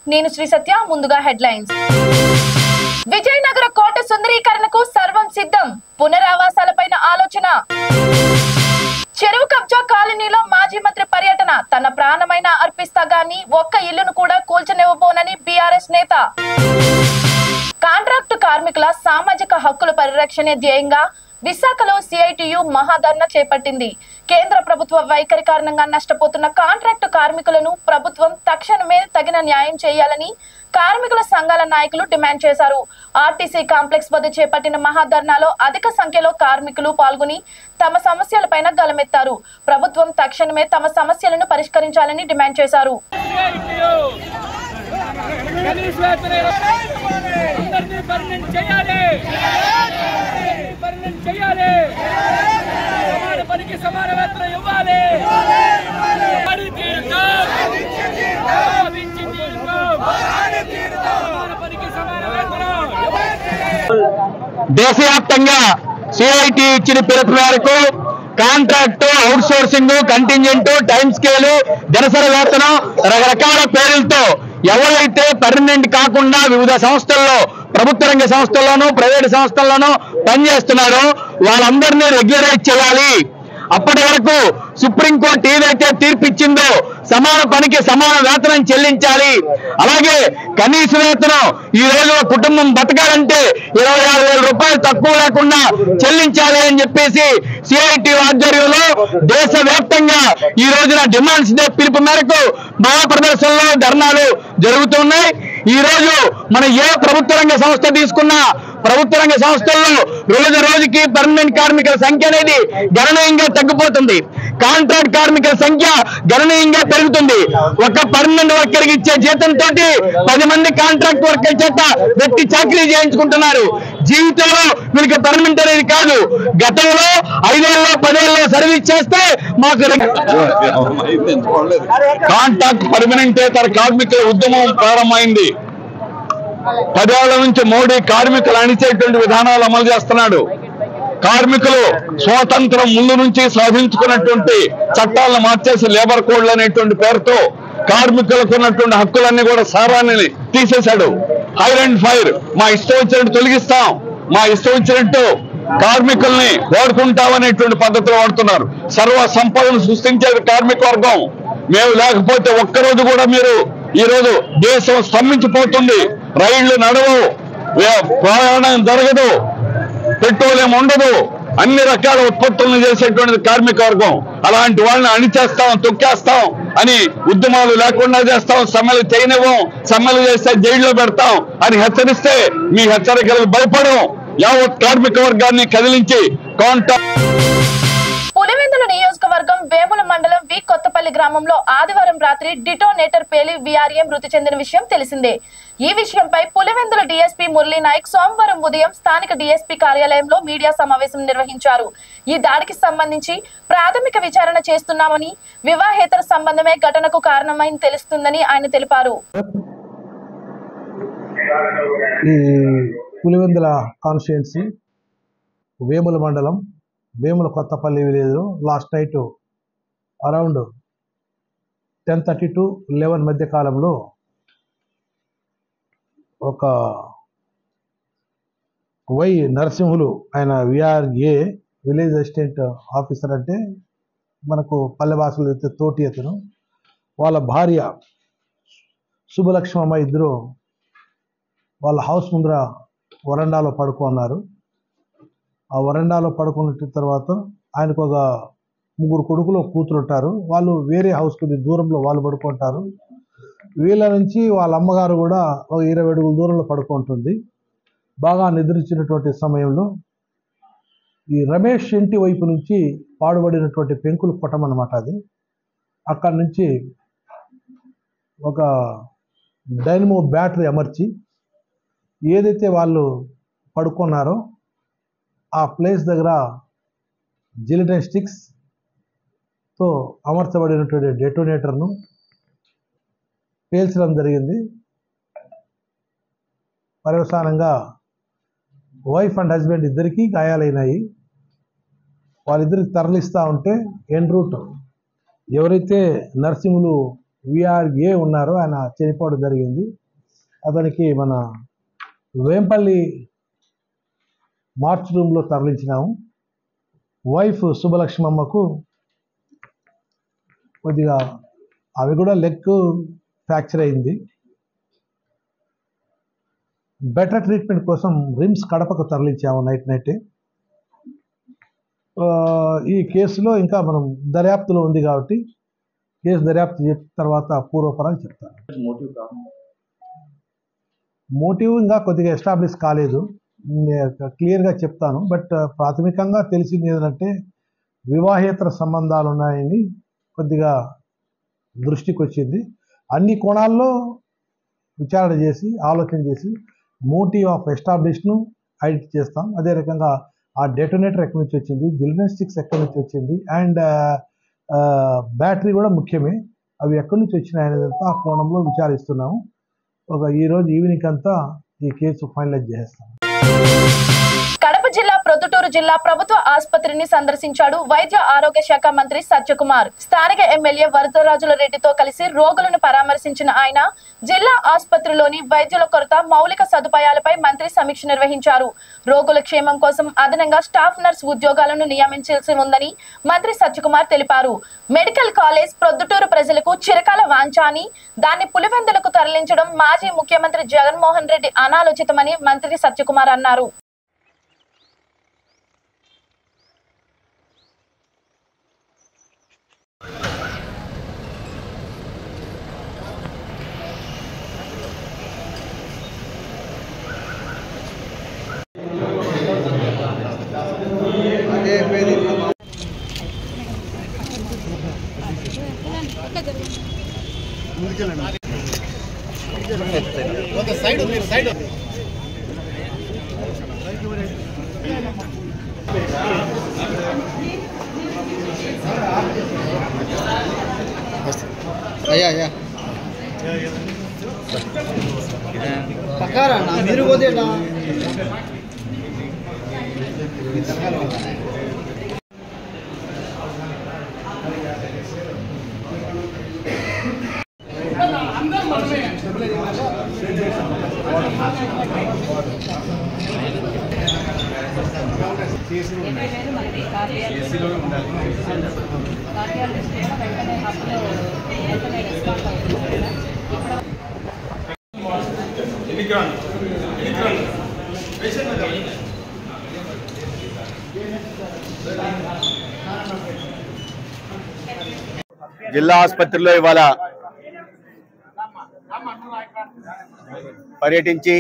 నేను శ్రీ సత్య ముందుగా హెడ్లైన్స్ విజయనగర కోట సుందరీకరణకు సర్వం సిద్ధం పునరావాసాలపైన ఆలోచన చెరువు కబ్జా కాలనీలో మాజీ మంత్రి పర్యటన తన ప్రాణమైన అర్పిస్తా గాని ఒక్క ఇల్లును కూడా కూల్చనివ్వబోనని బీఆర్ఎస్ నేత కాంట్రాక్టు కార్మికుల సామాజిక హక్కుల పరిరక్షణే ధ్యేయంగా విశాఖలో సిఐటియు మహాధర్ణ చేపట్టింది కేంద్ర ప్రభుత్వ వైఖరి కారణంగా నష్టపోతున్న కాంట్రాక్టు కార్మికులను ప్రభుత్వం తక్షణమే తగిన న్యాయం చేయాలని కార్మికుల సంఘాల నాయకులు డిమాండ్ చేశారు ఆర్టీసీ కాంప్లెక్స్ వద్ద చేపట్టిన మహాధర్నాలో అధిక సంఖ్యలో కార్మికులు పాల్గొని తమ సమస్యలపైన గలమెత్తారు ప్రభుత్వం తక్షణమే తమ సమస్యలను పరిష్కరించాలని డిమాండ్ చేశారు కనీస వేతన అందరినీ పర్మనెంట్ చేయాలి పర్మనెంట్ చేయాలి సమాన పనికి సమాన వేతన ఇవ్వాలి పని తీరుతాం. సాధించి తీరుతాం. సమాన పనికి సమాన వేతనం దేశవ్యాప్తంగా సిఐటి ఇచ్చిన పిలుపు మేరకు contract out sourcing contingent time scale దినసరి వేతనం రకరకాల పేర్లతో ఎవరైతే పర్మనెంట్ కాకుండా వివిధ సంస్థల్లో ప్రభుత్వ రంగ సంస్థల్లోనూ ప్రైవేట్ సంస్థల్లోనూ పనిచేస్తున్నారో వాళ్ళందరినీ రెగ్యులరైజ్ చేయాలి అప్పటి వరకు సుప్రీంకోర్టు ఏదైతే తీర్పు ఇచ్చిందో సమాన పనికి సమాన వేతనం చెల్లించాలి అలాగే కనీస వేతనం ఈ రోజు ఒక కుటుంబం బతకాలంటే ఇరవై ఆరు వేల రూపాయలు తక్కువ లేకుండా చెల్లించాలి అని చెప్పేసి సిఐటి ఆధ్వర్యంలో దేశవ్యాప్తంగా ఈ రోజున డిమాండ్స్ డే పిలుపు మేరకు మహాప్రదర్శనలో ధర్నాలు జరుగుతున్నాయి ఈ రోజు మన ఏ ప్రభుత్వ రంగ సంస్థ తీసుకున్నా ప్రభుత్వ రంగ సంస్థల్లో రోజు రోజుకి పర్మనెంట్ కార్మికుల సంఖ్య అనేది గణనీయంగా తగ్గిపోతుంది కాంట్రాక్ట్ కార్మికుల సంఖ్య గణనీయంగా పెరుగుతుంది ఒక పర్మనెంట్ వర్కర్కి ఇచ్చే జీతంతో పది మంది కాంట్రాక్ట్ వర్కర్ చేత వ్యక్తి చాకరీ చేయించుకుంటున్నారు జీవితంలో వీరికి పర్మనెంట్ అనేది కాదు గతంలో ఐదేళ్ళలో పదేళ్ళలో సర్వీస్ చేస్తే మాకు కాంట్రాక్ట్ పర్మనెంట్ తన కార్మికుల ఉద్యమం ప్రారంభమైంది పదేళ్ల నుంచి మోడీ కార్మికులు అణిచేటువంటి విధానాలు అమలు చేస్తున్నాడు కార్మికులు స్వాతంత్రం ముందు నుంచి సాధించుకున్నటువంటి చట్టాలను మార్చేసి లేబర్ కోడ్లు అనేటువంటి పేరుతో కార్మికులకు ఉన్నటువంటి హక్కులన్నీ కూడా సారాన్ని తీసేశాడు హైర్ అండ్ ఫైర్ మా ఇష్టం వచ్చినట్టు తొలగిస్తాం మా ఇష్టం వచ్చినట్టు కార్మికుల్ని వాడుకుంటామనేటువంటి పద్ధతిలో వాడుతున్నారు సర్వ సంపదను సృష్టించేది కార్మిక వర్గం మేము లేకపోతే ఒక్కరోజు కూడా మీరు ఈ రోజు దేశం స్తంభించిపోతుంది రైళ్లు నడవు వే- ప్రయాణం జరగదు పెట్రోలియం ఉండదు అన్ని రకాల ఉత్పత్తులను చేసేటువంటి కార్మిక వర్గం అలాంటి వాళ్ళని అణిచేస్తాం తొక్కేస్తాం అని ఉద్యమాలు లేకుండా చేస్తాం సమ్మెలు చేయనివ్వం సమ్మెలు చేస్తే జైల్లో పెడతాం అని హెచ్చరిస్తే మీ హెచ్చరికలకు భయపడం యావత్ కార్మిక వర్గాన్ని కదిలించి కాంటాక్ట్ పులివెందుల నియోజకవర్గం వేముల మండలం వి కొత్తపల్లి గ్రామంలో ఆదివారం రాత్రి డిటోనేటర్ పేలి విఆర్ఏ మృతి చెందిన విషయం తెలిసిందే ఈ విషయంపై పులివెందుల డీఎస్పీ మురళీ నాయక్ సోమవారం ఉదయం స్థానిక డీఎస్పీ కార్యాలయంలో మీడియా సమావేశం నిర్వహించారు ఈ దాడికి సంబంధించి ప్రాథమిక విచారణ చేస్తున్నామని వివాహేతర సంబంధమే ఘటనకు కారణమని తెలుస్తుందని ఆయన తెలిపారు ఈ పులివెందుల కాన్స్టిట్యున్సీ వేముల మండలం వేముల కొత్తపల్లి విలేజ్లో last night around ten thirty to eleven మధ్య కాలంలో ఒక వై నరసింహులు ఆయన విఆర్ఏ విలేజ్ అసిస్టెంట్ ఆఫీసర్ అంటే మనకు పల్లె భాషలో అయితే తోటి అతను వాళ్ళ భార్య శుభలక్ష్మమ్మ ఇద్దరు వాళ్ళ హౌస్ ముందర వరండాలో పడుకున్నారు ఆ వరండాలో పడుకున్న తర్వాత ఆయనకు ఒక ముగ్గురు కొడుకులు ఒక కూతురు ఉంటారు వాళ్ళు వేరే హౌస్ కొద్ది దూరంలో వాళ్ళు పడుకుంటారు వీళ్ళ నుంచి వాళ్ళ అమ్మగారు కూడా ఒక ఇరవై అడుగుల దూరంలో పడుకుంటుంది బాగా నిద్రించినటువంటి సమయంలో ఈ రమేష్ ఇంటి వైపు నుంచి పాడుబడినటువంటి పెంకులు కొట్టమన్నమాట అది అక్కడి నుంచి ఒక డైనమో బ్యాటరీ అమర్చి ఏదైతే వాళ్ళు పడుకున్నారో ఆ ప్లేస్ దగ్గర జిలిటన్ స్టిక్స్తో అమర్చబడినటువంటి డెటోనేటర్ను పేల్చడం జరిగింది పర్యవసానంగా వైఫ్ అండ్ హస్బెండ్ ఇద్దరికీ గాయాలైనాయి వాళ్ళిద్దరికి తరలిస్తూ ఉంటే ఎన్ రూట్ ఎవరైతే నర్సింహులు విఆర్ఏ ఉన్నారో ఆయన చనిపోవడం జరిగింది అతనికి మన వేంపల్లి మార్చ్ రూమ్లో తరలించినాము వైఫ్ శుభలక్ష్మమ్మకు కొద్దిగా అవి కూడా లెగ్ ఫ్రాక్చర్ అయింది బెటర్ ట్రీట్మెంట్ కోసం రిమ్స్ కడపకు తరలించాము నైట్ నైటే ఆ, ఈ కేసులో ఇంకా మనం దర్యాప్తులో ఉంది కాబట్టి కేసు దర్యాప్తు చెప్పిన తర్వాత పూర్వపరాలు చెప్తాను మోటివ్ ఇంకా కొద్దిగా ఎస్టాబ్లిష్ కాలేదు నే- క్లియర్గా చెప్తాను బట్ ప్రాథమికంగా తెలిసింది ఏంటంటే వివాహేతర సంబంధాలు ఉన్నాయని కొద్దిగా దృష్టికి వచ్చింది అన్ని కోణాల్లో విచారణ చేసి ఆలోచన చేసి మోటివ్ ఆఫ్ ఎస్టాబ్లిష్ను ఐడెంటిఫై చేస్తాం అదే రకంగా ఆ డెటోనేటర్ ఎక్కడి నుంచి వచ్చింది జిల్నస్టిక్స్ ఎక్కడి నుంచి వచ్చింది అండ్ బ్యాటరీ కూడా ముఖ్యమే అవి ఎక్కడి నుంచి వచ్చినాయి అనేదంతా ఆ కోణంలో విచారిస్తున్నాము ఒక ఈ రోజు ఈవినింగ్ అంతా ఈ కేసు ఫైనలైజ్ చేస్తాం కడప జిల్లా ప్రొద్దుటూరు జిల్లా ప్రభుత్వ ఆసుపత్రిని సందర్శించాడు వైద్య ఆరోగ్య శాఖ మంత్రి సత్యకుమార్ స్థానిక ఎమ్మెల్యే వరదరాజుల రెడ్డితో కలిసి రోగులను పరామర్శించిన ఆయన జిల్లా ఆసుపత్రిలోని వైద్యుల కొరత మౌలిక సదుపాయాలపై మంత్రి సమీక్ష నిర్వహించారు రోగుల క్షేమం కోసం అదనంగా స్టాఫ్ నర్స్ ఉద్యోగాలను నియమించాల్సి ఉందని మంత్రి సత్యకుమార్ తెలిపారు మెడికల్ కాలేజ్ ప్రొద్దుటూరు ప్రజలకు చిరకాల వాంఛ అని దాన్ని పులివెందులకు తరలించడం మాజీ ముఖ్యమంత్రి జగన్మోహన్ రెడ్డి అనాలోచితమని మంత్రి సత్యకుమార్ అన్నారు అయ్యా అయ్యా పక్కారా అన్న మీరు పోతే ఎట్లా? జిల్లా ఆసుపత్రిలో ఇవాళ పర్యటించి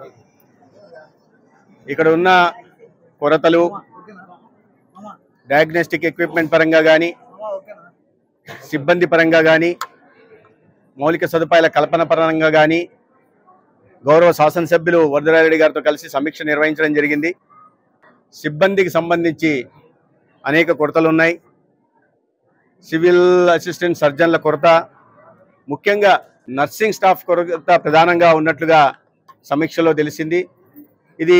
ఇక్కడ ఉన్న కొరతలు డయాగ్నోస్టిక్ ఎక్విప్మెంట్ పరంగా కానీ సిబ్బంది పరంగా కానీ మౌలిక సదుపాయాల కల్పన పరంగా కానీ గౌరవ శాసనసభ్యులు వరదరారెడ్డి గారితో కలిసి సమీక్ష నిర్వహించడం జరిగింది సిబ్బందికి సంబంధించి అనేక కొరతలు ఉన్నాయి సివిల్ అసిస్టెంట్ సర్జన్ల కొరత ముఖ్యంగా నర్సింగ్ స్టాఫ్ కొరత ప్రధానంగా ఉన్నట్లుగా సమీక్షలో తెలిసింది ఇది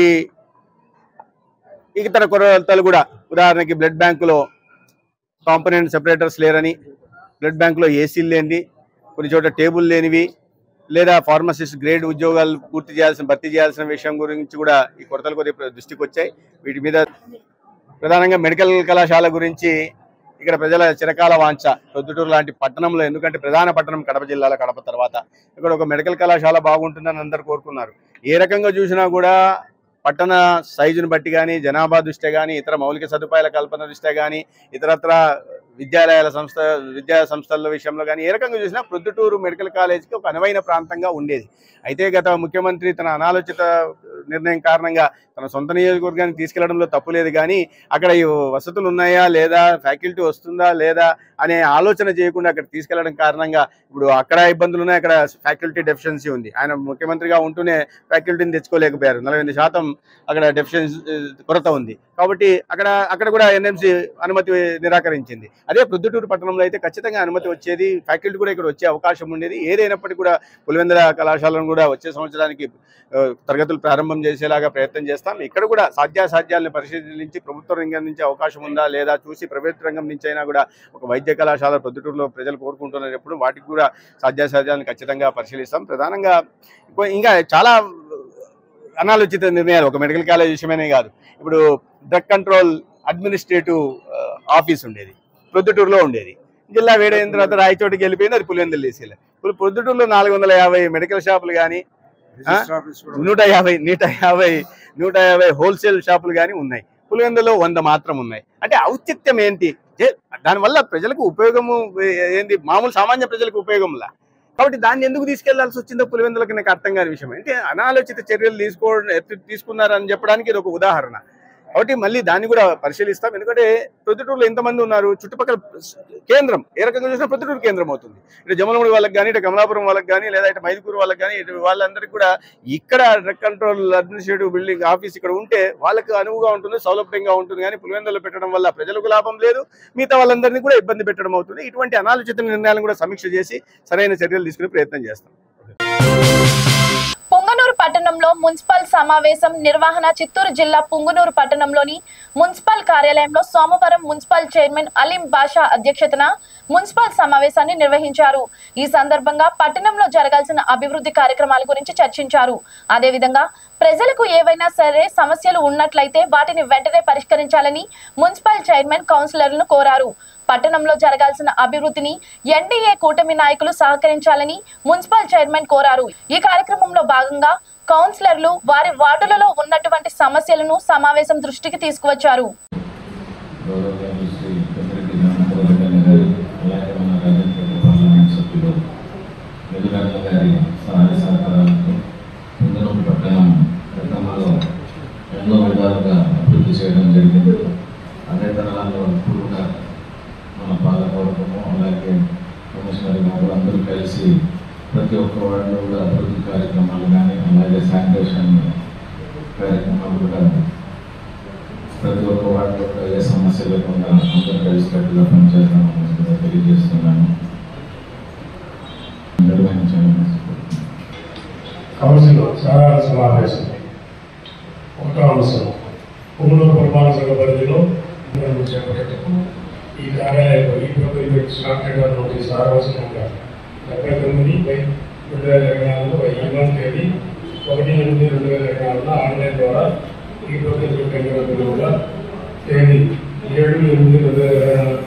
ఇతర కొరతలు కూడా ఉదాహరణకి బ్లడ్ బ్యాంకులో కాంపనెంట్ సెపరేటర్స్ లేరని బ్లడ్ బ్యాంకులో ఏసీలు లేనిది కొన్ని చోట్ల టేబుల్ లేనివి లేదా ఫార్మసిస్ట్ గ్రేడ్ ఉద్యోగాలు పూర్తి చేయాల్సిన భర్తీ చేయాల్సిన విషయం గురించి కూడా ఈ కొరతలు కొద్దిగా దృష్టికి వచ్చాయి వీటి మీద ప్రధానంగా మెడికల్ కళాశాల గురించి ఇక్కడ ప్రజల చిరకాల వాంఛ ప్రొద్దుటూరు లాంటి పట్టణంలో ఎందుకంటే ప్రధాన పట్టణం కడప జిల్లాలో కడప తర్వాత ఇక్కడ ఒక మెడికల్ కళాశాల బాగుంటుందని అందరు కోరుకున్నారు ఏ రకంగా చూసినా కూడా పట్టణ సైజును బట్టి కానీ జనాభా దృష్ట్యా కానీ ఇతర మౌలిక సదుపాయాల కల్పన దృష్ట్యా కానీ ఇతరత్ర విద్యాలయాల సంస్థ విద్యా సంస్థల విషయంలో కానీ ఏ రకంగా చూసినా ప్రొద్దుటూరు మెడికల్ కాలేజ్కి ఒక అనువైన ప్రాంతంగా ఉండేది అయితే గత ముఖ్యమంత్రి తన అనాలోచిత నిర్ణయం కారణంగా తన సొంత నియోజకవర్గానికి తీసుకెళ్లడంలో తప్పు లేదు కానీ అక్కడ ఈ వసతులు ఉన్నాయా లేదా ఫ్యాకల్టీ వస్తుందా లేదా అనే ఆలోచన చేయకుండా అక్కడ తీసుకెళ్లడం కారణంగా ఇప్పుడు అక్కడ ఇబ్బందులు ఉన్నాయి అక్కడ ఫ్యాకల్టీ డెఫిషియన్సీ ఉంది ఆయన ముఖ్యమంత్రిగా ఉంటూనే ఫ్యాకల్టీని తెచ్చుకోలేకపోయారు నలభై ఎనిమిది శాతం అక్కడ డెఫిషియన్సీ కొరత ఉంది కాబట్టి అక్కడ అక్కడ కూడా ఎన్ఎంసీ అనుమతి నిరాకరించింది అదే ప్రొద్దుటూరు పట్టణంలో అయితే ఖచ్చితంగా అనుమతి వచ్చేది ఫ్యాకల్టీ కూడా ఇక్కడ వచ్చే అవకాశం ఉండేది ఏదైనప్పటికీ కూడా పులివెందుల కళాశాలను కూడా వచ్చే సంవత్సరానికి ఆ, తరగతులు ప్రారంభం చేసేలాగా ప్రయత్నం చేస్తాం ఇక్కడ కూడా సాధ్యాసాధ్యాలను పరిశీలించి ప్రభుత్వ రంగం నుంచి అవకాశం ఉందా లేదా చూసి ప్రభుత్వ రంగం నుంచి అయినా కూడా ఒక వైద్య కళాశాల ప్రొద్దుటూరులో ప్రజలు కోరుకుంటున్నప్పుడు వాటికి కూడా సాధ్యాసాధ్యాలను ఖచ్చితంగా పరిశీలిస్తాం ప్రధానంగా ఇంకో- ఇంకా చాలా అనాలోచిత నిర్ణయాలు ఒక మెడికల్ కాలేజ్ విషయమనే కాదు ఇప్పుడు డ్రగ్ కంట్రోల్ అడ్మినిస్ట్రేటివ్ ఆఫీస్ ఉండేది ప్రొద్దుటూరులో ఉండేది జిల్లా వేడైన తర్వాత రాయచోటికి వెళ్ళిపోయింది అది పులివెందులు తీసేయాలి ఇప్పుడు ప్రొద్దుటూరులో నాలుగు వందల యాభై మెడికల్ షాపులు కానీ నూట యాభై నూట యాభై నూట యాభై హోల్సేల్ షాపులు కానీ ఉన్నాయి పులివెందులో వంద మాత్రం ఉన్నాయి అంటే ఔచిత్యం ఏంటి ఏ- దానివల్ల ప్రజలకు ఉపయోగము ఏ- ఏంది మామూలు సామాన్య ప్రజలకు ఉపయోగంలా కాబట్టి దాన్ని ఎందుకు తీసుకెళ్లాల్సి వచ్చిందో పులివెందులకు నాకు అర్థం కాని విషయం అంటే అనాలోచిత చర్యలు తీసుకో తీసుకున్నారని చెప్పడానికి ఇది ఒక ఉదాహరణ కాబట్టి మళ్ళీ దాన్ని కూడా పరిశీలిస్తాం ఎందుకంటే ప్రొద్దుటూరులో ఎంతమంది ఉన్నారు చుట్టుపక్కల కేంద్రం ఏ రకంగా చూసినా ప్రొద్దుటూరు కేంద్రం అవుతుంది ఇటు జమలముడి వాళ్ళకి కానీ ఇటు కమలాపురం వాళ్ళకి కానీ లేదా ఇటు మైదుకూరు వాళ్ళకి కానీ ఇటు వాళ్ళందరికీ కూడా ఇక్కడ drug control administrative building office ఇక్కడ ఉంటే వాళ్ళకి అనువుగా ఉంటుంది సౌలభ్యంగా ఉంటుంది కానీ పులివెందులో పెట్టడం వల్ల ప్రజలకు లాభం లేదు మిగతా వాళ్ళందరినీ కూడా ఇబ్బంది పెట్టడం అవుతుంది ఇటువంటి అనాలోచిత నిర్ణయాలను కూడా సమీక్ష చేసి సరైన చర్యలు తీసుకునే ప్రయత్నం చేస్తాం పొంగనూరు పట్టణంలో మున్సిపల్ సమావేశం నిర్వహణ చిత్తూరు జిల్లా పుంగనూరు పట్టణంలోని మున్సిపల్ కార్యాలయంలో సోమవారం మున్సిపల్ చైర్మన్ అలీం బాషా అధ్యక్షతన మున్సిపల్ సమావేశాన్ని నిర్వహించారు ఈ సందర్భంగా పట్టణంలో జరగాల్సిన అభివృద్ధి కార్యక్రమాల గురించి చర్చించారు అదేవిధంగా ప్రజలకు ఏవైనా సరే సమస్యలు ఉన్నట్లయితే వాటిని వెంటనే పరిష్కరించాలని మున్సిపల్ చైర్మన్ కౌన్సిలర్లను కోరారు పట్టణంలో జరగాల్సిన అభివృద్ధిని ఎన్డీఏ కూటమి నాయకులు సహకరించాలని మున్సిపల్ చైర్మన్ కోరారు ఈ కార్యక్రమంలో భాగంగా కౌన్సిలర్లు వారి వార్డులలో ఉన్నటువంటి సమస్యలను సమావేశం దృష్టికి తీసుకువచ్చారు గౌరవనీయులు శ్రీ పెద్దిరెడ్డి రామచంద్రరావు గారు అలాగే మన రాజంపేట పార్లమెంట్ సభ్యులు వెలుగన్న గారి సహాయ సహకారాలతో పుంగనూరు పట్టణం గతంలో ఎన్నో విధాలుగా అభివృద్ధి చేయడం జరిగింది అదే తరహాలో ఇప్పుడు కూడా మన పాలకవర్గము అలాగే కమిషనర్ గారు అందరూ కలిసి ప్రతి ఒక్క వార్డులో కూడా అభివృద్ధి కార్యక్రమాలు కానీ అలాగే శానిటేషన్ కార్యక్రమాలు కూడా ప్రతి ఒక్క వాటిలో కూడా ఏ సమస్య లేకుండా అందరూ కలిసికట్టుగా పనిచేస్తామని కూడా తెలియజేస్తున్నాను నిర్వహించాలని కౌన్సిల్ సాధారణ సమావేశం ఒక అంశం పుంగనూరు పురపాలక సంఘ పరిధిలో మేము చేపట్టేటప్పుడు ఈ కార్యాలయంలో ఈ ప్రభుత్వం స్టార్టెడ్ నోటీస్ ఆరోగ్యంగా డెబ్బై తొమ్మిది బై రెండు వేల ఇరవై నాలుగులో ఈమెయిల్ తేదీ ఒకటి ఎనిమిది రెండు వేల ఇరవై నాలుగులో ఆన్లైన్ ద్వారా ఈ ప్రభుత్వం కేంద్ర విలువగా తేదీ ఏడు ఎనిమిది రెండు వేల ఇరవై నాలుగు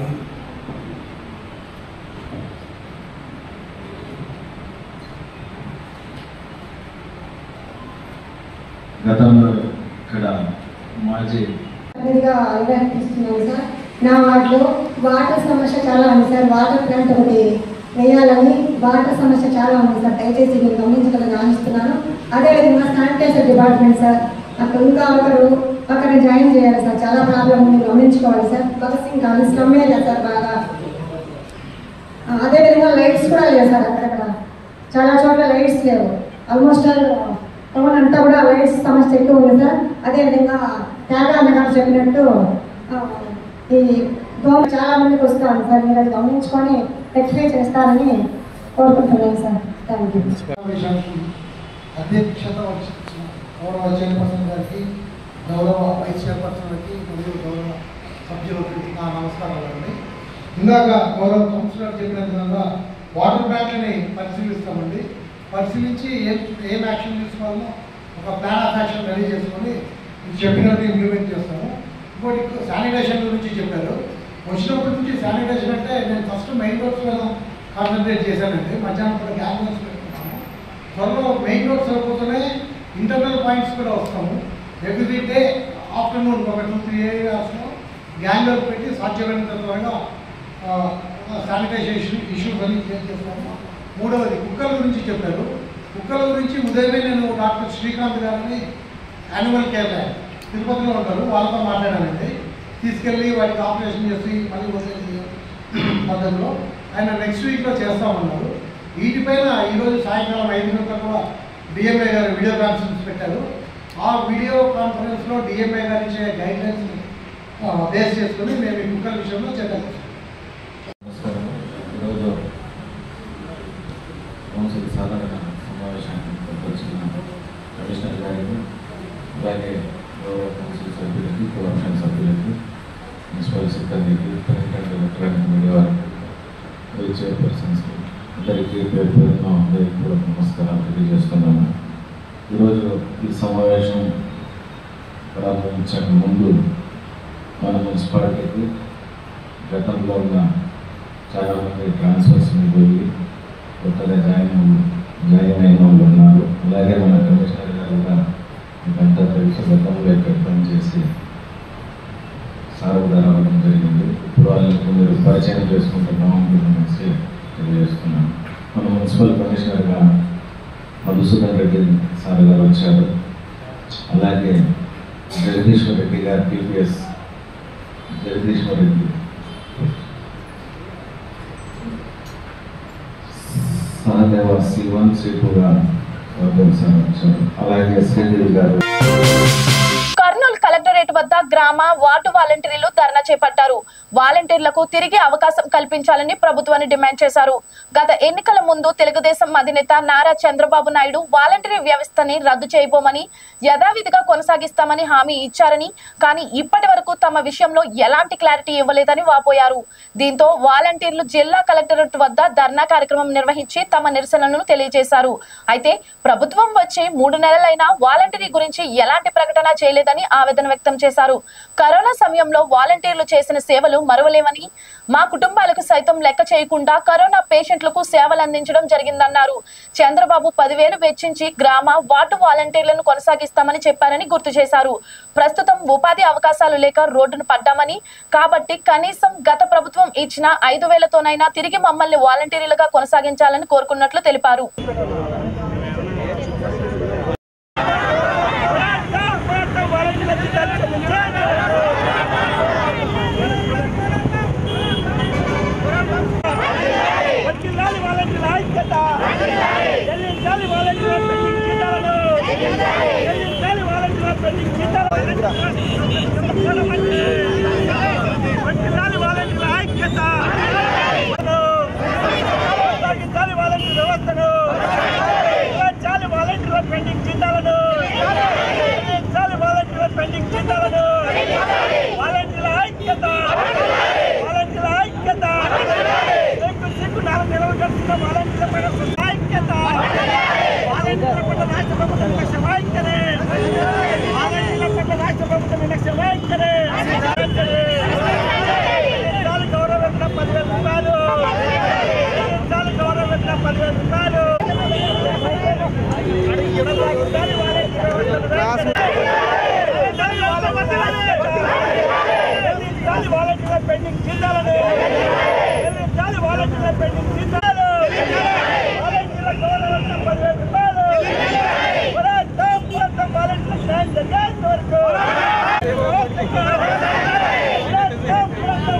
గతంలో ఇక్కడ మాజీ గా నిర్వహిస్తున్నాను సార్ నా వార్డులో వాటర్ సమస్య చాలా ఉంది సార్ వాటర్ ప్లాంట్ ఒకటి వేయాలని వాటర్ సమస్య చాలా ఉంది సార్ దయచేసి మీరు గమనించగలని ఆశిస్తున్నాను అదేవిధంగా శానిటైజర్ డిపార్ట్మెంట్ సార్ అక్కడ ఇంకా ఒకరు అక్కడ జాయిన్ చేయాలి సార్ చాలా ప్రాబ్లం ఉంది గమనించుకోవాలి సార్ భగత్ సింగ్ కావాలి స్లమ్ ఏరియా సార్ బాగా ఆ, అదేవిధంగా లైట్స్ కూడా లేవు సార్ అక్కడక్కడ చాలా చోట్ల లైట్స్ లేవు ఆల్మోస్ట్ టౌన్ అంతా కూడా లైట్స్ సమస్య ఎక్కువ ఉంది సార్ అదేవిధంగా తేడా అన్నగారు చెప్పినట్టు ఆ, ఈ దోమ చాలా మందికి వస్తాను సార్ మీరు అది గమనించుకొని రెక్టిఫై చేస్తారని కోరుకుంటున్నాను సార్ థ్యాంక్ యూ సమావేశానికి అధ్యక్షత వహించిన గౌరవ చైర్పర్సన్ గారికి గౌరవ వైస్ చైర్పర్సన్ గారికి మరియు గౌరవ సభ్యులకి నా నమస్కారాలు అండి ఇందాక గౌరవ కౌన్సిలర్ చెప్పిన విధంగా వాటర్ బ్యాంక్ని పరిశీలిస్తామండి పరిశీలించి ఏం ఏం యాక్షన్ తీసుకోవాలో ఒక ప్లాన్ ఆఫ్ యాక్షన్ రెడీ చేసుకొని ఇది చెప్పినట్టు ఇంప్లిమెంట్ చేస్తాము ఇంకోటి శానిటేషన్ గురించి చెప్పారు వచ్చినప్పటి నుంచి శానిటేషన్ అంటే నేను ఫస్ట్ మెయిన్ రోడ్స్ మీద కాన్సన్ట్రేట్ చేశానండి మధ్యాహ్నం కూడా గ్యాంగ్స్ పెట్టుకున్నాము త్వరలో మెయిన్ రోడ్స్ సరిపోతూనే ఇంటర్నల్ పాయింట్స్ కూడా వస్తాము ఎవ్రీ డే ఆఫ్టర్నూన్ ఒక టూ త్రీ ఏరియాస్లో గ్యాంగ్లో పెట్టి సాధ్యమైనంత త్వరగా శానిటైజేషన్ ఇష్యూస్ అన్ని క్లియర్ చేస్తాము మూడవది కుక్కల గురించి చెప్పారు కుక్కల గురించి ఉదయమే నేను డాక్టర్ శ్రీకాంత్ గారిని యాన్యువల్ కేర్ ల్యాబ్ తిరుపతిలో ఉంటారు వాళ్ళతో మాట్లాడానండి తీసుకెళ్ళి వాటికి ఆపరేషన్ చేసి మళ్ళీ వదిలేసి పద్ధతిలో ఆయన నెక్స్ట్ వీక్లో చేస్తామన్నారు వీటిపైన ఈరోజు సాయంకాలం ఐదు గంటలకు కూడా డిఎంఏ గారు వీడియో కాన్ఫరెన్స్ పెట్టారు ఆ వీడియో కాన్ఫరెన్స్లో డిఎంఏ గారు ఇచ్చే గైడ్ లైన్స్ బేస్ చేసుకుని మేము ఈ కుక్కల విషయంలో చర్చ చేస్తాం గారికి ప్రింట్ అండ్ ఎలక్ట్రానిక్ మీడియా వారికి వైస్ చైర్పర్సన్స్కి అందరికీ పేరు పేరున అందరికీ కూడా నమస్కారాలు తెలియజేస్తున్నాను ఈరోజు ఈ సమావేశం ప్రారంభించక ముందు మన మున్సిపాలిటీకి గతంలో ఉన్న చాలామంది ట్రాన్స్ఫర్స్ పోయి కొత్తగా జాయిన్ జాయిన్ అయిన వాళ్ళు ఉన్నారు అలాగే మన కమిషనర్ గారు కూడా మీకంతా తెలుసు గతంలో ఇక్కడ పనిచేసి సార్ కూడా రావడం జరిగింది ఇప్పుడు వాళ్ళకి మీరు పరిచయం చేసుకుంటే బాగుంటుందనేసి తెలియజేస్తున్నాను మన మున్సిపల్ కమిషనర్గా మధుసూదన్ రెడ్డి సార్ గారు వచ్చారు అలాగే జగదీశ్వర్ రెడ్డి గారు TPS Jagadishwar Reddy Sahadeva C one C two గారు వర్గం సార్ వచ్చారు అలాగే శ్రీదేవి గారు కర్నూలు కలెక్టరేట్ వద్ద గ్రామ వార్డు వాలంటీర్లు ధర్నా చేపట్టారు వాలంటీర్లకు తిరిగి అవకాశం కల్పించాలని ప్రభుత్వాన్ని డిమాండ్ చేశారు గత ఎన్నికల ముందు తెలుగుదేశం అధినేత నారా చంద్రబాబు నాయుడు వాలంటీర్ వ్యవస్థని రద్దు చేయబోమని యథావిధిగా కొనసాగిస్తామని హామీ ఇచ్చారని కానీ ఇప్పటి వరకు తమ విషయంలో ఎలాంటి క్లారిటీ ఇవ్వలేదని వాపోయారు దీంతో వాలంటీర్లు జిల్లా కలెక్టరేట్ వద్ద ధర్నా కార్యక్రమం నిర్వహించి తమ నిరసనలను తెలియజేశారు అయితే ప్రభుత్వం వచ్చి మూడు నెలలైనా వాలంటీరీ గురించి ఎలాంటి ప్రకటన చేయలేదని ఆవేదన వ్యక్తం చేశారు కరోనా సమయంలో వాలంటీర్లు చేసిన సేవలు మరువలేమని మా కుటుంబాలకు సైతం లెక్క చేయకుండా కరోనా పేషెంట్లకు సేవలు అందించడం జరిగిందన్నారు చంద్రబాబు పదివేలు వెచ్చించి గ్రామ వార్డు వాలంటీర్లను కొనసాగిస్తామని చెప్పారని గుర్తు చేశారు ప్రస్తుతం ఉపాధి అవకాశాలు లేక రోడ్డును పడ్డామని కాబట్టి కనీసం గత ప్రభుత్వం ఇచ్చిన ఐదు వేలతోనైనా తిరిగి మమ్మల్ని వాలంటీర్లుగా కొనసాగించాలని కోరుకున్నట్లు తెలిపారు వర్ధిల్లాలి వాలంటీర్ల ఐక్యత చెల్లించాలి వాలంటీర్ల పెండింగ్ జీతాలను చెల్లించాలి వాలంటీర్ల పెండింగ్ జీతాలను వర్ధిల్లాలి వాలంటీర్ల ఐక్యత కొనసాగించాలి వాలంటీర్ వ్యవస్థను చెల్లించాలి వాలంటీర్ల పెండింగ్ జీతాలను చెల్లించాలి వాలంటీర్ల పెండింగ్ జీతాలను వాలంటీర్ల ఐక్యత వాలంటీర్ల ఐక్యత సిగ్గు సిగ్గు నాలుగు నిలవ కలుస్తున్న వాలంటీర్ల పైన ఐక్యత వాలంటీర్ల పట్ల రాష్ట్ర ప్రభుత్వం లక్ష్య వైఖరి వాలంటీర్ల పట్ల రాష్ట్ర ప్రభుత్వం లక్ష్య వైఖరి చాలు గౌరవ పదివేల రూపాయలు చాలు గౌరవ పదివేల రూపాయలు వాలంటీర్ల పెండింగ్ జీతాలను చెల్లించాలి వాలంటీర్ల పెండింగ్ జీతాలు వాలంటీర్ల గౌరవ పదివేల రూపాయలు పోరాటం పోరాటం వాలంటీర్ల న్యాయం జరిగేంత వరకు పోరాటం పోరాటం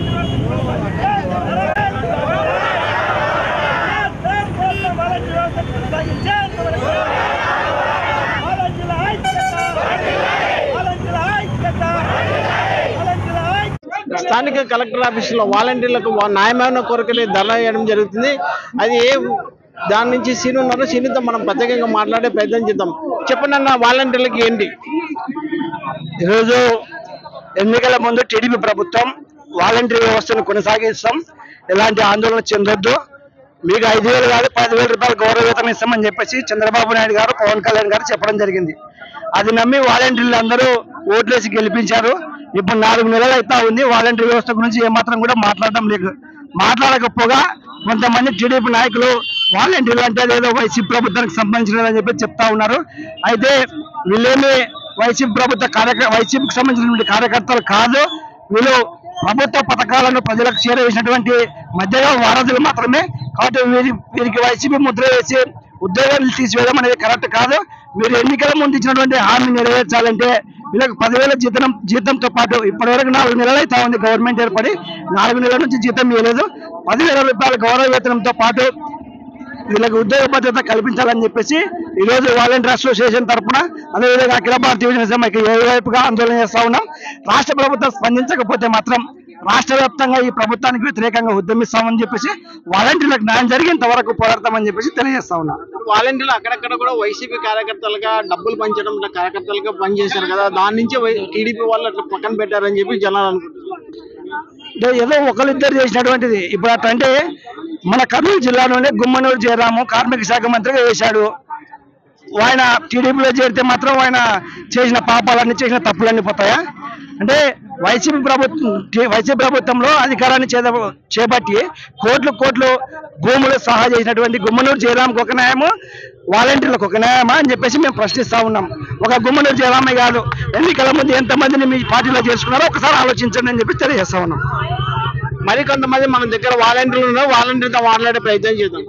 వాలంటీర్ వ్యవస్థ కొనసాగించేంత వరకు వాలంటీర్ల ఐక్యత వాలంటీర్ల ఐక్యత వాలంటీర్ల ఐక్యత స్థానిక కలెక్టర్ ఆఫీసులో వాలంటీర్లకు వా- న్యాయమైన కోరికని ధర్నా చేయడం జరుగుతుంది అది ఏ దాని నుంచి సీన్ ఉన్నారు సీనితో మనం ప్రత్యేకంగా మాట్లాడే ప్రయత్నం చేద్దాం చెప్పండి అన్న వాలంటీర్లకి ఏంటి ఈరోజు ఎన్నికల ముందు టీడీపీ ప్రభుత్వం వాలంటీర్ వ్యవస్థను కొనసాగిస్తాం ఎలాంటి ఆందోళన చెందొద్దు మీకు ఐదు వేలు కాదు పదివేల రూపాయలు గౌరవ వేతనం ఇస్తామని చెప్పేసి చంద్రబాబు నాయుడు గారు పవన్ కళ్యాణ్ గారు చెప్పడం జరిగింది అది నమ్మి వాలంటీర్లు అందరూ ఓట్లేసి గెలిపించారు ఇప్పుడు నాలుగు నెలలు అవుతా ఉంది వాలంటీర్ వ్యవస్థ గురించి ఏమాత్రం కూడా మాట్లాడడం లేదు మాట్లాడకపోగా కొంతమంది టీడీపీ నాయకులు వాలంటీర్లు అంటే అదేదో వైసీపీ ప్రభుత్వానికి సంబంధించినదని చెప్పి చెప్తా ఉన్నారు అయితే వీళ్ళేమి వైసీపీ ప్రభుత్వ కార్యక వైసీపీకి సంబంధించినటువంటి కార్యకర్తలు కాదు వీళ్ళు ప్రభుత్వ పథకాలను ప్రజలకు చేరవేసినటువంటి మధ్యగా వారధులు మాత్రమే కాబట్టి వీరి వీరికి వైసీపీ ముద్ర వేసి ఉద్యోగాలు తీసివేయడం అనేది కరెక్ట్ కాదు మీరు ఎన్నికల ముందు ఇచ్చినటువంటి హామీ నెరవేర్చాలంటే వీళ్ళకి పదివేల జీతం జీతంతో పాటు ఇప్పటివరకు నాలుగు నెలలు అవుతా ఉంది గవర్నమెంట్ ఏర్పడి నాలుగు నెలల నుంచి జీతం ఇవ్వలేదు పదివేల రూపాయల గౌరవ వేతనంతో పాటు వీళ్ళకి ఉద్యోగ భద్రత కల్పించాలని చెప్పేసి ఈ రోజు వాలంటీర్ అసోసియేషన్ తరఫున అదేవిధంగా అఖిల భారతీయ యువజన సమైక్య ఏ వైపుగా ఆందోళన చేస్తా ఉన్నాం రాష్ట్ర ప్రభుత్వం స్పందించకపోతే మాత్రం రాష్ట్ర వ్యాప్తంగా ఈ ప్రభుత్వానికి వ్యతిరేకంగా ఉద్యమిస్తామని చెప్పేసి వాలంటీర్లకు న్యాయం జరిగేంత వరకు పోరాడతామని చెప్పేసి తెలియజేస్తా ఉన్నాం వాలంటీర్లు అక్కడక్కడ కూడా వైసీపీ కార్యకర్తలుగా డబ్బులు పంచడం ఇట్లా కార్యకర్తలుగా పనిచేశారు కదా దాని నుంచి టీడీపీ వాళ్ళు అట్లా పక్కన పెట్టారని చెప్పి జనాలు అనుకుంటున్నారు అంటే ఏదో ఒకరిద్దరు చేసినటువంటిది ఇప్పుడు అట్లంటే మన కర్నూలు జిల్లాలోనే గుమ్మనూరు జయరాము కార్మిక శాఖ మంత్రిగా వేశాడు ఆయన టీడీపీలో చేరితే మాత్రం ఆయన చేసిన పాపాలన్నీ చేసిన తప్పులన్నీ పోతాయా అంటే వైసీపీ ప్రభుత్వం టీ- వైసీపీ ప్రభుత్వంలో అధికారాన్ని చేద చేపట్టి కోట్లు కోట్లు భూములు సహా చేసినటువంటి గుమ్మనూరు జయరాంకి ఒక న్యాయము వాలంటీర్లకు ఒక న్యాయమా అని చెప్పేసి మేము ప్రశ్నిస్తా ఉన్నాం ఒక గుమ్మనూరు జయరామే కాదు ఎన్నికల ముందు ఎంతమందిని మీ పార్టీలో చేసుకున్నారో ఒకసారి ఆలోచించండి అని చెప్పి తెలియజేస్తా ఉన్నాం మరి కొంతమంది మన దగ్గర వాలంటీర్లు ఉన్నారు వాలంటీర్తో మాట్లాడే ప్రయత్నం చేద్దాం